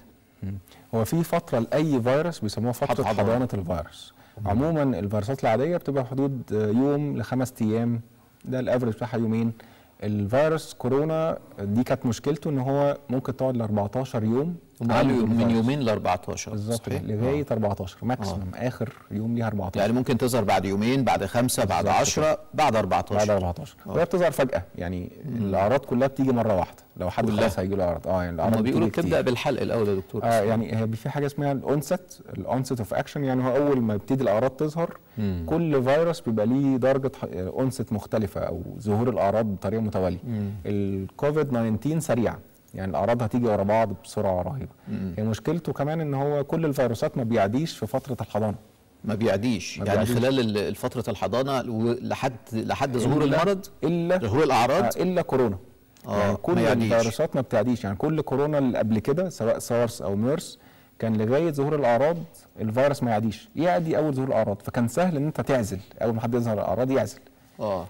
هو في فتره لاي فيروس بيسموها فتره حضانة. حضانه الفيروس عموما الفيروسات العاديه بتبقى حدود يوم لخمس ايام ده الافرج بتاعها يومين الفيروس كورونا دي كانت مشكلته ان هو ممكن تقعد ل 14 يوم هم عنده قالوا من الفيروس. يومين ل 14 بالظبط صحيح؟ لغايه 14 ماكسيمم اخر يوم ليها 14 يعني ممكن تظهر بعد يومين بعد خمسة بعد بالظبط 10 بعد 14 بعد 14 وهي بتظهر فجأة يعني الأعراض كلها بتيجي مرة واحده لو حد كلها. خلاص هيجي له أعراض اه يعني هم الأعراض بيقولوا بتيجي بتبدا كتير. بالحلق الاول يا دكتور اه يعني هي في حاجة اسمها الأونست الأونست اوف أكشن يعني هو أول ما يبتدي الأعراض تظهر كل فيروس بيبقى ليه درجة أونست مختلفة أو ظهور الأعراض بطريقة متوالية الكوفيد 19 سريع يعني الأعراض هتيجي ورا بعض بسرعة رهيبة هي مشكلته كمان إن هو كل الفيروسات ما بيعديش في فترة الحضانة ما بيعديش ما يعني بيعديش. خلال ال- فتره الحضانه و- لحد لحد ظهور إلا- المرض إلا ظهور الاعراض آه الا كورونا آه، يعني ما كل يعديش. الفيروسات ما بتعديش يعني كل كورونا اللي قبل كده سواء سارس او ميرس كان لغايه ظهور الاعراض الفيروس ما يعديش يعدي اول ظهور الاعراض فكان سهل ان انت تعزل اول ما حد يظهر الاعراض يعزل اه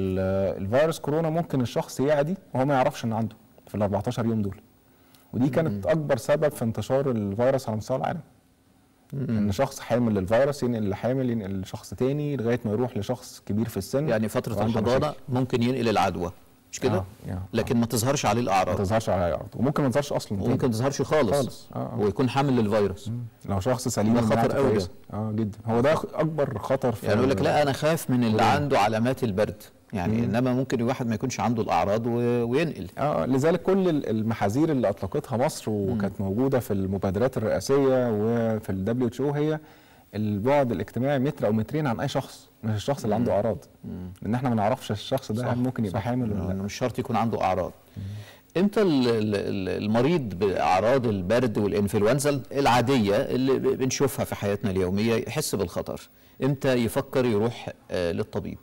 ال- الفيروس كورونا ممكن الشخص يعدي وهو ما يعرفش ان عنده في ال 14 يوم دول ودي كانت اكبر سبب في انتشار الفيروس على مستوى العالم ان شخص حامل للفيروس ينقل لحامل ينقل لشخص تاني لغايه ما يروح لشخص كبير في السن يعني فتره وعنده الحضانه مشاكل. ممكن ينقل العدوى مش كده آه، آه. لكن ما تظهرش عليه ما الاعراض تظهرش على اعراض وممكن ما تظهرش اصلا تاني. وممكن ما تظهرش خالص, خالص. آه، آه. ويكون حامل للفيروس لو شخص سليم ده خطر ومناعته قوي ده. كويسة. اه جدا هو ده اكبر خطر في يعني يقول لك لا انا خايف من اللي عنده علامات البرد يعني انما ممكن واحد ما يكونش عنده الاعراض و... وينقل اه لذلك كل ال- المحاذير اللي اطلقتها مصر وكانت موجوده في المبادرات الرئاسيه وفي الدبليو اتش او هي البعد الاجتماعي متر او مترين عن اي شخص مش الشخص اللي عنده اعراض لان احنا ما نعرفش الشخص ده هل ممكن يبقى حامل ولا لا لأنه مش شرط يكون عنده اعراض امتى ال- ال- ال- المريض باعراض البرد والانفلونزا العاديه اللي ب- بنشوفها في حياتنا اليوميه يحس بالخطر امتى يفكر يروح آه، للطبيب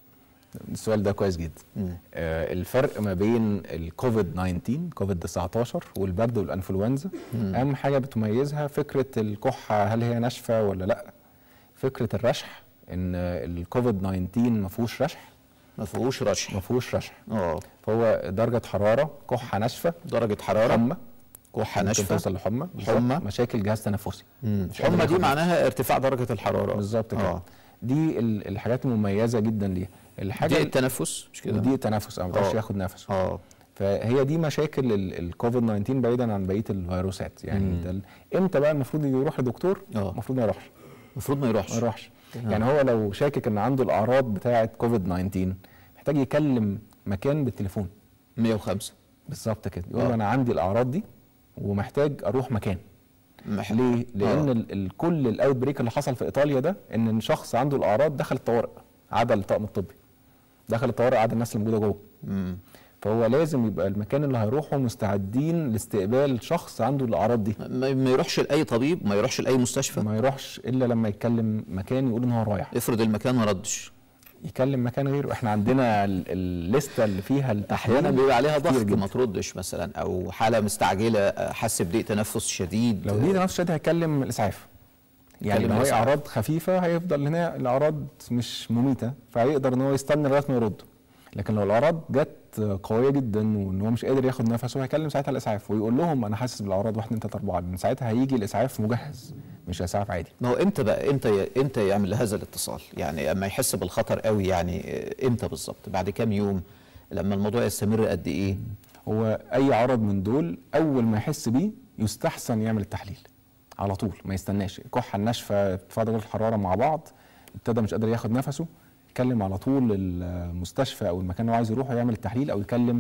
السؤال ده كويس جدا آه الفرق ما بين الكوفيد 19 كوفيد 19 والبرد والانفلونزا اهم حاجه بتميزها فكره الكحه هل هي ناشفه ولا لا فكره الرشح ان الكوفيد 19 ما فيهوش رشح ما فيهوش رشح ما فيهوش رشح اه فهو درجه حراره كحه ناشفه درجه حراره حمى كحه ممكن ناشفه توصل لحمى حمى. بالظبط. مشاكل جهاز تنفسي مش قادر الحمى دي ياخد معناها ارتفاع درجه الحراره بالظبط كده آه. دي ال- الحاجات المميزه جدا ليها الحاجه ضيق التنفس مش كده ودي التنفس ما بيقدرش آه. ياخد نفسه اه فهي دي مشاكل ال- الكوفيد 19 بعيدا عن بقيه الفيروسات يعني ده ال- امتى بقى المفروض يروح لدكتور آه. المفروض ما يروحش المفروض ما يروحش ما يروحش يعني هو لو شاكك ان عنده الاعراض بتاعه كوفيد 19 محتاج يكلم مكان بالتليفون 105 بالظبط كده يقول آه. له انا عندي الاعراض دي ومحتاج اروح مكان مح- ليه؟ لان آه. ال- ال- كل الاوت بريك اللي حصل في ايطاليا ده ان شخص عنده الاعراض دخل الطوارئ عدا الطاقم الطبي دخل الطوارئ عدا الناس اللي موجوده جوه مم. فهو لازم يبقى المكان اللي هيروحه مستعدين لاستقبال شخص عنده الاعراض دي ما ما يروحش لاي طبيب ما يروحش لاي مستشفى ما يروحش الا لما يتكلم مكان يقول ان هو رايح افرض المكان ما ردش يكلم مكان غيره احنا عندنا ال- الليسته اللي فيها احيانا التحليل بيبقى عليها كتير ضغط جدا. ما تردش مثلا او حاله مستعجله آه، حس بضيق تنفس شديد لو دي نفس الشد هيكلم الاسعاف يعني يكلم لو هي الإسعاف. اعراض خفيفه هيفضل هنا الاعراض مش مميته فهيقدر ان هو يستنى لغايه ما يرد لكن لو الاعراض جت قويه جدا وان هو مش قادر ياخد نفسه هيكلم ساعتها الاسعاف ويقول لهم انا حاسس بالاعراض 1 2 3 4 من ساعتها هيجي الاسعاف مجهز مش اسعاف عادي ما هو امتى بقى امتى ي- امتى يعمل هذا الاتصال يعني اما يحس بالخطر قوي يعني آه، امتى بالظبط بعد كام يوم لما الموضوع يستمر قد ايه هو اي عرض من دول اول ما يحس بيه يستحسن يعمل التحليل على طول ما يستناش الكحه الناشفه ارتفاع درجه الحراره مع بعض ابتدى مش قادر ياخد نفسه يكلم على طول المستشفى او المكان اللي هو عايز يروحه يعمل التحليل او يكلم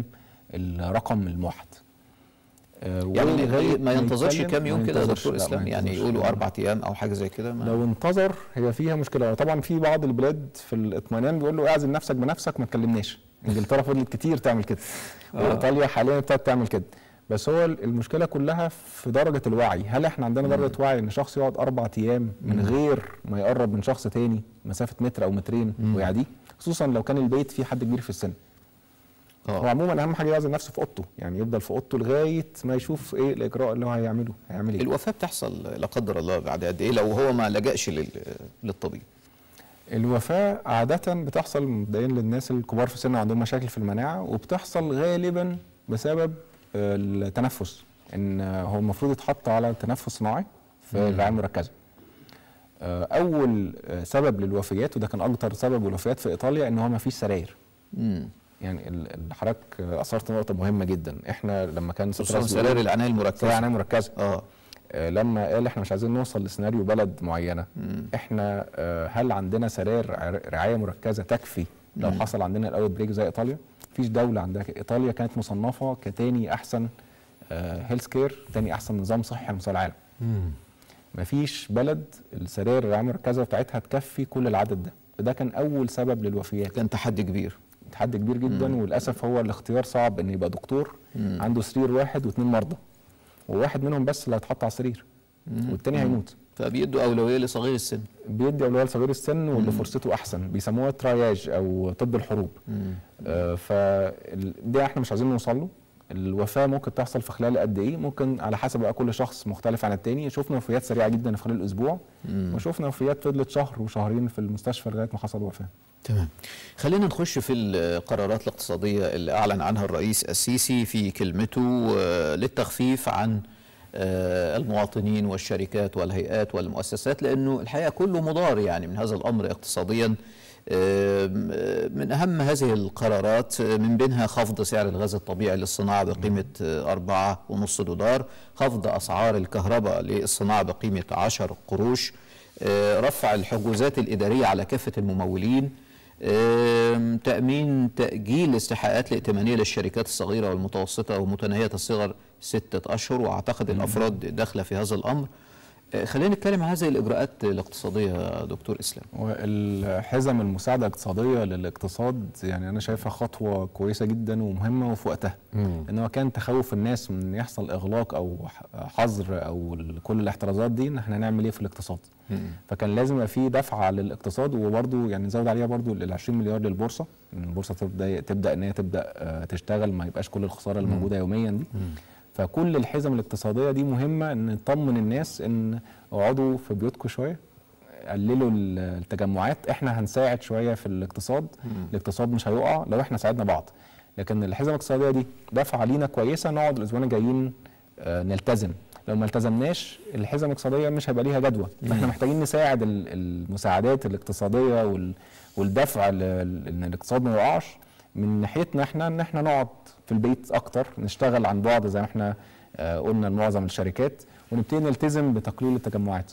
الرقم الموحد آه، يعني ولغاية ما ينتظرش يتكلم- كام ما يوم كده يا ينتظرش، دكتور لا، ما اسلام يعني ينتظرش. يقولوا اربع ايام او حاجه زي كده ما- لو انتظر هي فيها مشكله طبعا في بعض البلاد في الاطمئنان بيقول له اعزل نفسك بنفسك ما تكلمناش انجلترا فضلت كتير تعمل كده وايطاليا حاليا ابتدت تعمل كده بس هو المشكله كلها في درجه الوعي هل احنا عندنا درجه وعي ان شخص يقعد اربع ايام من غير ما يقرب من شخص تاني مسافه متر او مترين ويعديه خصوصا لو كان البيت فيه حد كبير في السن هو اه عموما اهم حاجه يعزل نفسه في اوضته يعني يفضل في اوضته لغايه ما يشوف ايه الاجراء اللي هو هيعمله هيعمل ايه الوفاه بتحصل لا قدر الله بعد قد ايه لو هو ما لجاش لل- للطبيب الوفاة عادة بتحصل مبدئيا للناس الكبار في السن وعندهم مشاكل في المناعة وبتحصل غالبا بسبب آه، التنفس ان آه، هو المفروض يتحط على تنفس صناعي في الرعاية المركزة آه، أول آه، سبب للوفيات وده كان أكتر سبب للوفيات في إيطاليا إن هو ما فيش سراير امم يعني ال- ال- حضرتك آه، أثرت نقطة مهمة جدا إحنا لما كان ست خصوصا راس سراير بيقول- العنايه سراير المركزه عناية مركزة اه آه، لما قال احنا مش عايزين نوصل لسيناريو بلد معينه احنا آه، هل عندنا سراير ع- رعايه مركزه تكفي لو حصل عندنا الاوت بريك زي ايطاليا مفيش دوله عندها كده. ايطاليا كانت مصنفه كتاني احسن هيلث كير تاني احسن نظام صحي على مستوى العالم مفيش بلد السراير الرعايه المركزه بتاعتها تكفي كل العدد ده فده كان اول سبب للوفيات كان تحدي كبير تحدي كبير جدا وللاسف هو الاختيار صعب ان يبقى دكتور عنده سرير واحد واثنين مرضى وواحد منهم بس اللي هيتحط على السرير والتاني هيموت فبيدوا اولويه لصغير السن بيدي اولويه لصغير السن واللي فرصته احسن بيسموها تراياج او طب الحروب آه فده احنا مش عايزين نوصل له الوفاه ممكن تحصل في خلال قد ايه ممكن على حسب بقى كل شخص مختلف عن التاني شفنا وفيات سريعه جدا في خلال الاسبوع وشفنا وفيات فضلت شهر وشهرين في المستشفى لغايه ما حصل وفاه تمام خلينا نخش في القرارات الاقتصادية اللي أعلن عنها الرئيس السيسي في كلمته آه، للتخفيف عن آه، المواطنين والشركات والهيئات والمؤسسات لأنه الحقيقة كله مضار يعني من هذا الأمر اقتصاديا آم، آه، من أهم هذه القرارات آه، من بينها خفض سعر الغاز الطبيعي للصناعة بقيمة آه، أربعة ونص دولار خفض أسعار الكهرباء للصناعة بقيمة عشر قروش آه، رفع الحجوزات الإدارية على كافة الممولين آم، تأمين تأجيل الاستحقاقات الائتمانية للشركات الصغيرة والمتوسطة ومتناهية الصغر ستة أشهر وأعتقد الأفراد داخلة في هذا الأمر آه، خلينا نتكلم عن هذه الإجراءات الاقتصادية يا دكتور إسلام والحزم المساعدة الاقتصادية للاقتصاد يعني أنا شايفها خطوة كويسة جدا ومهمة وفي وقتها إن هو كان تخوف الناس من يحصل إغلاق أو ح- حظر أو ال- كل الاحترازات دي إن احنا نعمل إيه في الاقتصاد فكان لازم يبقى في دفعة للاقتصاد وبرضه يعني نزود عليها برضه ال 20 مليار للبورصة إن البورصة تبدأ تبدأ إن هي تبدأ آه، تشتغل ما يبقاش كل الخسارة اللي موجودة يوميا دي فكل الحزم الاقتصادية دي مهمة إن نطمن الناس إن اقعدوا في بيوتكم شوية قللوا ال- التجمعات احنا هنساعد شويه في الاقتصاد الاقتصاد مش هيقع لو احنا ساعدنا بعض لكن الحزمه الاقتصاديه دي دفعه لينا كويسه نقعد الاسبوعين الجايين آه، نلتزم لو ما التزمناش الحزم الاقتصاديه مش هيبقى ليها جدوى احنا محتاجين نساعد ال- المساعدات الاقتصاديه وال- والدفع ل- ان الاقتصاد ما يقعش من ناحيتنا احنا ان احنا نقعد في البيت اكتر نشتغل عن بعد زي ما احنا آه، قلنا لمعظم الشركات ونبتدي نلتزم بتقليل التجمعات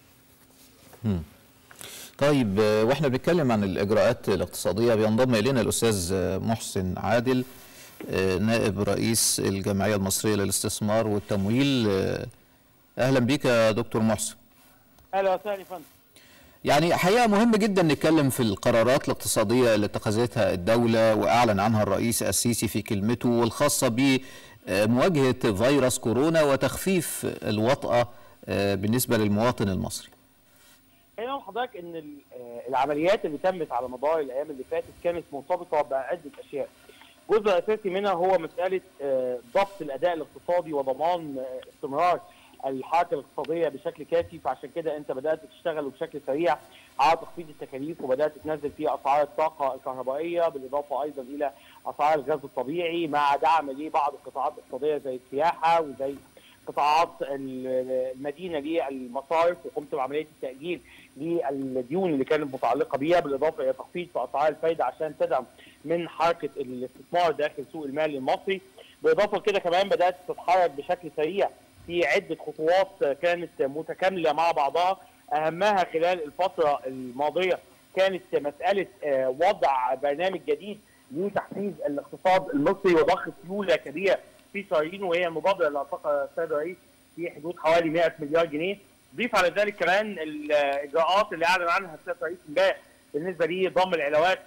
طيب آه، واحنا بنتكلم عن الاجراءات الاقتصاديه بينضم الينا الاستاذ آه، محسن عادل آه، نائب رئيس الجمعيه المصريه للاستثمار والتمويل آه، اهلا بيك يا دكتور محسن اهلا وسهلا يا فندم يعني حقيقه مهم جدا نتكلم في القرارات الاقتصاديه اللي اتخذتها الدوله واعلن عنها الرئيس السيسي في كلمته والخاصه بمواجهه فيروس كورونا وتخفيف الوطأه آه، بالنسبه للمواطن المصري خلينا نقول لحضرتك ان ال- آه، العمليات اللي تمت على مدار الايام اللي فاتت كانت مرتبطه بعده اشياء. جزء اساسي منها هو مساله آه، ضبط الاداء الاقتصادي وضمان آه، استمرار الحركه الاقتصاديه بشكل كافي فعشان كده انت بدات تشتغل بشكل سريع على تخفيض التكاليف وبدات تنزل في اسعار الطاقه الكهربائيه بالاضافه ايضا الى اسعار الغاز الطبيعي مع دعم لبعض القطاعات الاقتصاديه زي السياحه وزي قطاعات ال- المدينه للمصارف وقمت بعمليه التاجيل للديون اللي كانت متعلقه بيها بالاضافه الى تخفيض في اسعار الفائده عشان تدعم من حركه الاستثمار داخل سوق المال المصري بالاضافه لكده كمان بدات تتحرك بشكل سريع في عده خطوات كانت متكامله مع بعضها اهمها خلال الفتره الماضيه كانت مساله آه، وضع برنامج جديد لتحفيز الاقتصاد المصري وضخ سيوله كبيره في شهرين وهي المبادره اللي اطلقها السيد الرئيس في حدود حوالي 100 مليار جنيه ضيف على ذلك كمان الاجراءات اللي اعلن عنها السيد الرئيس امبارح بالنسبه لضم العلاوات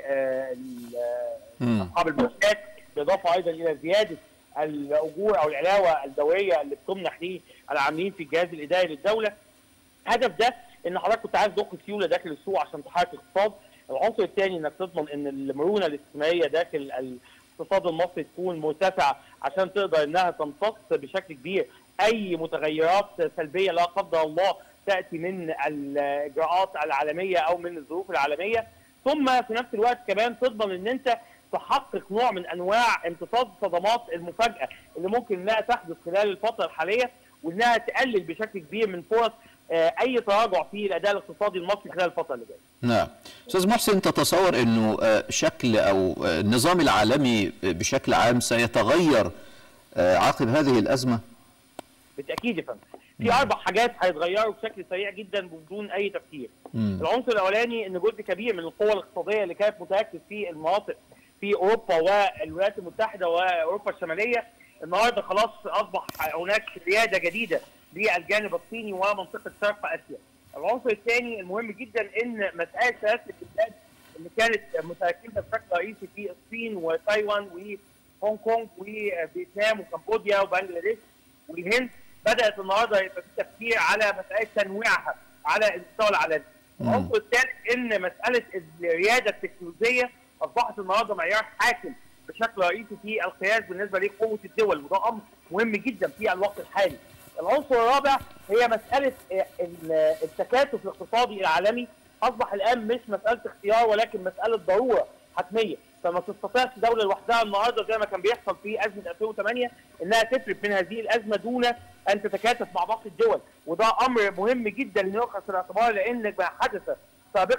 مم. لاصحاب المؤسسات بالاضافه ايضا الى زياده الاجور او العلاوه الدوريه اللي بتمنح للعاملين في الجهاز الاداري للدوله الهدف ده ان حضرتك كنت عايز تضخ سيوله داخل السوق عشان تحرك الاقتصاد العنصر الثاني انك تضمن ان المرونه الاستثماريه داخل الاقتصاد المصري تكون مرتفعه عشان تقدر انها تمتص بشكل كبير اي متغيرات سلبيه لا قدر الله تاتي من الاجراءات العالميه او من الظروف العالميه ثم في نفس الوقت كمان تضمن ان انت تحقق نوع من انواع امتصاص الصدمات المفاجاه اللي ممكن انها تحدث خلال الفتره الحاليه وانها تقلل بشكل كبير من فرص آه، اي تراجع في الاداء الاقتصادي المصري خلال الفتره اللي جايه. نعم استاذ محسن تتصور انه آه، شكل او آه، النظام العالمي بشكل عام سيتغير آه، عقب هذه الازمه بالتاكيد يا فندم. في اربع حاجات هيتغيروا بشكل سريع جدا بدون اي تفكير. مم. العنصر الاولاني ان جزء كبير من القوى الاقتصاديه اللي كانت متركز في المناطق في اوروبا والولايات المتحده واوروبا الشماليه النهارده خلاص اصبح هناك رياده جديده للجانب الصيني ومنطقه شرق اسيا. العنصر الثاني المهم جدا ان مساله ثلاث البلاد اللي كانت متركزه بشكل رئيسي في الصين وتايوان وهونج كونج وفيتنام وكمبوديا وبنجلاديش والهند بدات النهارده يبقى في تفكير على مساله تنويعها على المستوى العالمي. العنصر الثالث ان مساله الرياده التكنولوجيه اصبحت النهارده معيار حاكم بشكل رئيسي في القياس بالنسبه لقوه الدول وده امر مهم جدا في الوقت الحالي. العنصر الرابع هي مساله آه، ال- التكاتف الاقتصادي العالمي اصبح الان مش مساله اختيار ولكن مساله ضروره حتميه فما تستطيعش دوله لوحدها النهارده زي ما كان بيحصل في ازمه 2008 انها تفلت من هذه الازمه دون ان تتكاتف مع باقي الدول وده امر مهم جدا ان يؤخذ في الاعتبار لان ما حدث سابقا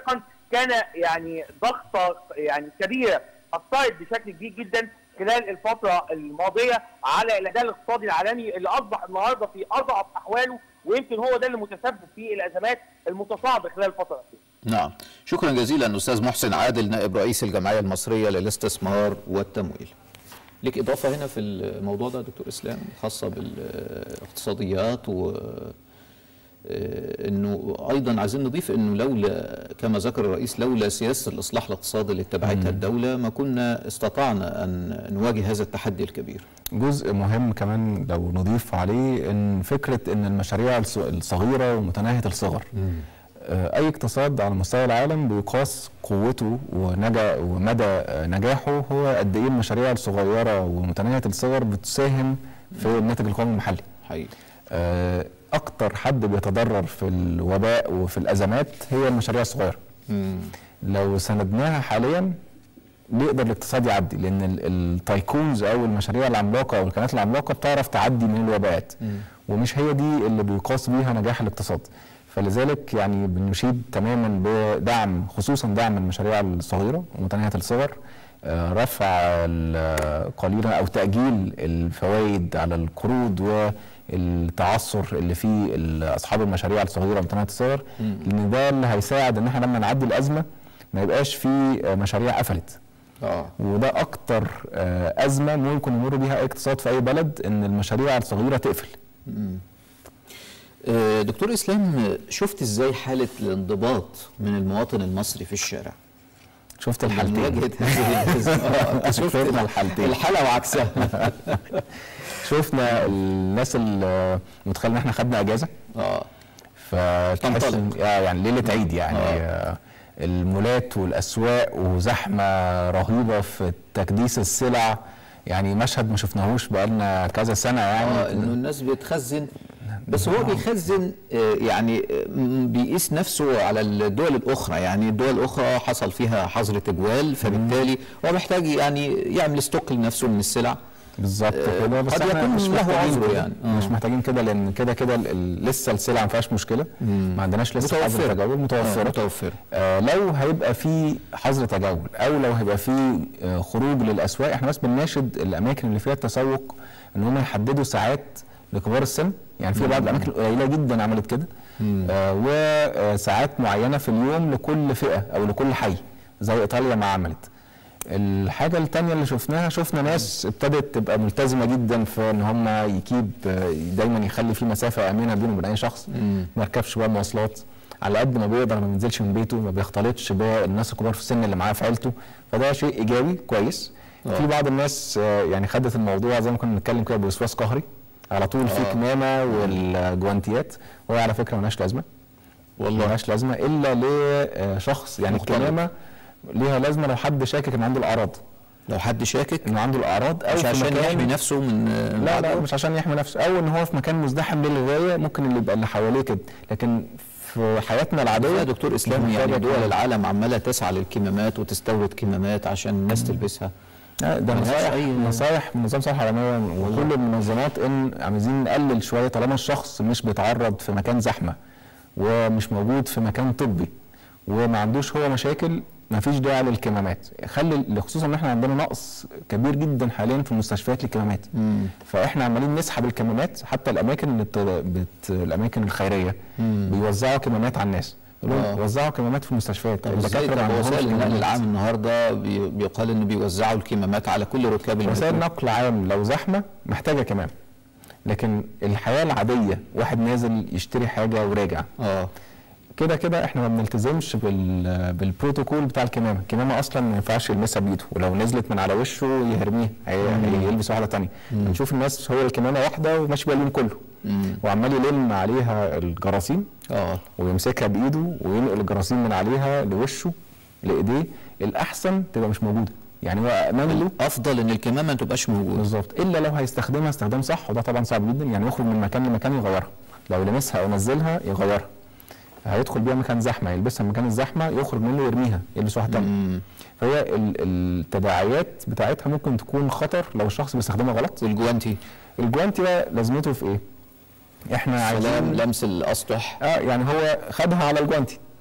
كان يعني ضغطه يعني كبيره اثرت بشكل كبير جدا خلال الفتره الماضيه على الاداء الاقتصادي العالمي اللي اصبح النهارده في اضعف احواله ويمكن هو ده اللي متسبب في الازمات المتصاعده خلال الفتره الاخيره. نعم شكرا جزيلا أستاذ محسن عادل نائب رئيس الجمعية المصرية للاستثمار والتمويل لك إضافة هنا في الموضوع ده دكتور إسلام خاصة بالاقتصاديات و آه، انه ايضا عايزين نضيف انه لولا كما ذكر الرئيس لولا سياسه الاصلاح الاقتصادي اللي اتبعتها الدوله ما كنا استطعنا ان نواجه هذا التحدي الكبير. جزء مهم كمان لو نضيف عليه ان فكره ان المشاريع الص- الصغيره ومتناهيه الصغر آه، اي اقتصاد على مستوى العالم بيقاس قوته ونجا ومدى آه، نجاحه هو قد ايه المشاريع الصغيره ومتناهيه الصغر بتساهم في الناتج القومي المحلي حقيقي. آه، اكتر حد بيتضرر في الوباء وفي الازمات هي المشاريع الصغيره لو سندناها حاليا نقدر الاقتصاد يعدي لان ال- التايكونز او المشاريع العملاقه او القنوات العملاقه بتعرف تعدي من الوباءات ومش هي دي اللي بيقاس بيها نجاح الاقتصاد فلذلك يعني بنشيد تماما بدعم خصوصا دعم المشاريع الصغيره ومتناهيه الصغر آه، رفع ال- قليلا او تاجيل الفوائد على القروض والتعثر اللي فيه ال- اصحاب المشاريع الصغيره ومتناهيه الصغر لان ده اللي هيساعد ان احنا لما نعدي الازمه ما يبقاش في آه، مشاريع قفلت اه وده اكتر آه، ازمه ممكن يمر بيها اي اقتصاد في اي بلد ان المشاريع الصغيره تقفل آه، دكتور اسلام شفت ازاي حاله الانضباط من المواطن المصري في الشارع؟ شفت الحالتين مواجهه هذه الازمه آه، شفت شفنا الحالتين. الحاله وعكسها شفنا الناس اللي متخيل ان احنا خدنا اجازه اه فتحس تنطلق. إن- آه، يعني ليله عيد يعني آه. آه. المولات والاسواق وزحمه رهيبه في تكديس السلع يعني مشهد ما شفناهوش بقالنا كذا سنه يعني اه انه الناس بتخزن بس هو بيخزن آه، يعني آه، م- بيقيس نفسه على الدول الاخرى يعني الدول الاخرى حصل فيها حظر تجوال فبالتالي هو محتاج يعني يعمل ستوك لنفسه من السلع بالظبط آه، كده بس قد احنا يكون مش له محتاجين عذره كده. يعني. مش آه. محتاجين كده لان كده كده ال- ال- لسه السلع ما فيهاش مشكله ما عندناش لسه حظر متوفرة. تجول آه، متوفره متوفرة. آه لو هيبقى في حظر تجول او لو هيبقى في آه خروج للاسواق احنا بس بنناشد الاماكن اللي فيها التسوق ان هم يحددوا ساعات لكبار السن يعني في بعض الاماكن قليله جدا عملت كده آه وساعات معينه في اليوم لكل فئه او لكل حي زي ايطاليا ما عملت الحاجة التانية اللي شفناها شفنا ناس ابتدت تبقى ملتزمة جدا في ان هم يكيب آه، دايما يخلي في مسافة امنة بينه وبين اي شخص ما يركبش بقى مواصلات على قد ما بيقدر ما بينزلش من بيته ما بيختلطش بالناس الكبار في السن اللي معاه في عيلته فده شيء ايجابي كويس في بعض الناس آه، يعني خدت الموضوع زي ما كنا بنتكلم كده بوسواس قهري على طول في كمامة والجوانتيات وهي على فكرة ملهاش لازمة والله ملهاش لازمة الا لشخص يعني مختلط. الكمامة ليها لازمة لو حد شاكك ان عنده الاعراض لو حد شاكك انه عنده الاعراض او مش في عشان مكان يحمي نفسه من آه، لا لا العدوى؟ مش عشان يحمي نفسه او ان هو في مكان مزدحم للغايه ممكن اللي يبقى اللي حواليه كده لكن في حياتنا العاديه يا دكتور اسلام يعني محتاجة دول العالم عماله تسعى للكمامات وتستورد كمامات عشان الناس تلبسها آه، ده ملهاش نصايح أي- نصايح من نظام الصحه العالميه وكل المنظمات ان عايزين نقلل شويه طالما الشخص مش بيتعرض في مكان زحمه ومش موجود في مكان طبي وما عندوش هو مشاكل ما فيش داعي للكمامات خلي خصوصا ان احنا عندنا نقص كبير جدا حاليا في المستشفيات للكمامات فاحنا عمالين نسحب الكمامات حتى الاماكن اللي بت... بت... الاماكن الخيريه بيوزعوا كمامات على الناس يقولوا لهم آه. وزعوا كمامات في المستشفيات طب ازاي الدكاتره ما طب عندهمش وسائل النقل كمامات. العام النهارده بي- بيقال انه بيوزعوا الكمامات على كل ركاب وسائل المترو نقل عام لو زحمه محتاجه كمام لكن الحياه العاديه واحد نازل يشتري حاجه وراجع اه كده كده احنا ما بنلتزمش بال بالبروتوكول بتاع الكمامه الكمامه اصلا ما ينفعش يلمسها بايده ولو نزلت من على وشه يرميها هي- هيلبس واحده تانية بنشوف الناس هو الكمامه واحده وماشي بيها اليوم كله وعمال يلم عليها الجراثيم اه ويمسكها بايده وينقل الجراثيم من عليها لوشه لايديه الاحسن تبقى مش موجوده يعني هو امام له افضل ان الكمامه ما تبقاش موجوده بالظبط الا لو هيستخدمها استخدام صح وده طبعا صعب جدا يعني يخرج من مكان لمكان يغيرها لو لمسها او نزلها يغيرها هيدخل بيها مكان زحمه يلبسها مكان الزحمه يخرج منه يرميها يلبس واحده ثانيه فهي ال- التداعيات بتاعتها ممكن تكون خطر لو الشخص بيستخدمها غلط والجوانتي الجوانتي بقى لازمته في ايه؟ احنا سلام عايزين لمس الاسطح اه يعني هو خدها على الجوانتي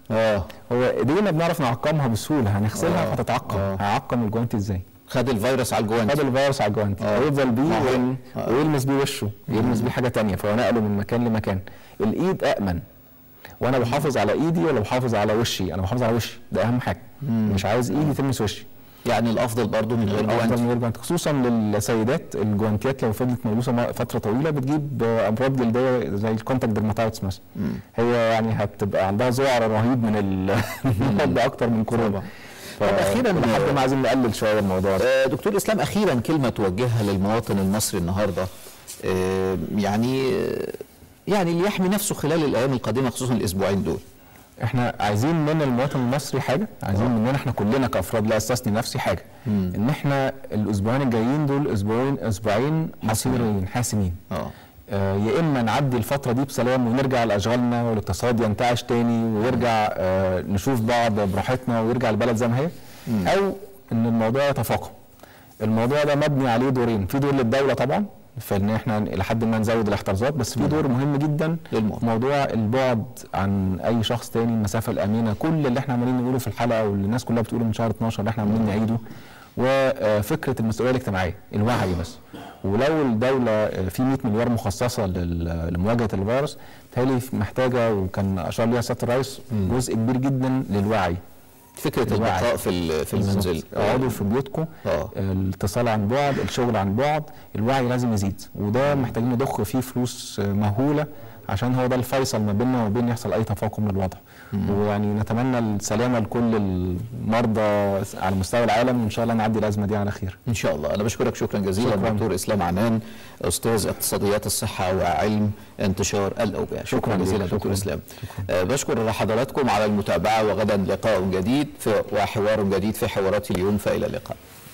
اه هو ايدينا بنعرف نعقمها بسهوله هنغسلها آه. هتتعقم آه. هيعقم الجوانتي ازاي خد الفيروس على الجوانتي خد الفيروس على الجوانتي آه. ويفضل بيه ما هو- ويل- آه. ويلمس بيه وشه يلمس بيه حاجه تانية فهو نقله من مكان لمكان الايد امن وانا بحافظ على ايدي ولا بحافظ على وشي انا بحافظ على وشي ده اهم حاجه مش عايز ايدي تلمس وشي يعني الافضل برضو من غير افضل جوانتي من غير جوانتي خصوصا للسيدات الجوانتيات لو فضلت ملبوسه م- فتره طويله بتجيب آه، امراض جلديه زي الكونتاكت ديرماتايتس مثلا هي يعني هتبقى عندها ذعر رهيب من ال- المرض ده اكتر من كورونا طب أخيراً، لحد ما عايزين نقلل شويه الموضوع ده آه، دكتور اسلام اخيرا كلمه توجهها للمواطن المصري النهارده آه، يعني آه، يعني اللي يحمي نفسه خلال الايام القادمه خصوصا الاسبوعين دول احنا عايزين من المواطن المصري حاجه عايزين مننا احنا كلنا كافراد لا استثني نفسي حاجه ان احنا الاسبوعين الجايين دول اسبوعين اسبوعين مصيريين حاسمين اه آه، يا اما نعدي الفتره دي بسلام ونرجع لاشغالنا والاقتصاد ينتعش تاني ويرجع آه، نشوف بعض براحتنا ويرجع البلد زي ما هي او ان الموضوع يتفاقم الموضوع ده مبني عليه دورين في دور للدوله طبعا في ان احنا الى حد ما نزود الاحترازات بس في دور مهم جدا للمواطن. موضوع البعد عن اي شخص تاني المسافه الامنه كل اللي احنا عمالين نقوله في الحلقه واللي الناس كلها بتقوله من شهر 12 اللي احنا عمالين نعيده وفكره المسؤوليه الاجتماعيه الوعي بس ولو الدوله آه، في 100 مليار مخصصه لل- لمواجهه الفيروس بالتالي محتاجه وكان اشار ليها سياده الرئيس جزء كبير جدا للوعي فكره الوعي. البقاء في ال- في المنزل بالظبط. اقعدوا في بيوتكم آه. الاتصال عن بعد الشغل عن بعد الوعي لازم يزيد وده محتاجين نضخ فيه فلوس آه، مهوله عشان هو ده الفيصل ما بيننا وبين يحصل اي تفاقم للوضع ويعني نتمنى السلامه لكل المرضى على مستوى العالم وان شاء الله نعدي الازمه دي على خير ان شاء الله انا بشكرك شكرا جزيلا شكراً. دكتور اسلام عنان استاذ اقتصاديات الصحه وعلم انتشار الاوبئه شكرا, شكراً جزيلا ليك، دكتور شكراً. اسلام آه، بشكر حضراتكم على المتابعه وغدا لقاء جديد في وحوار جديد في حوارات اليوم فالى اللقاء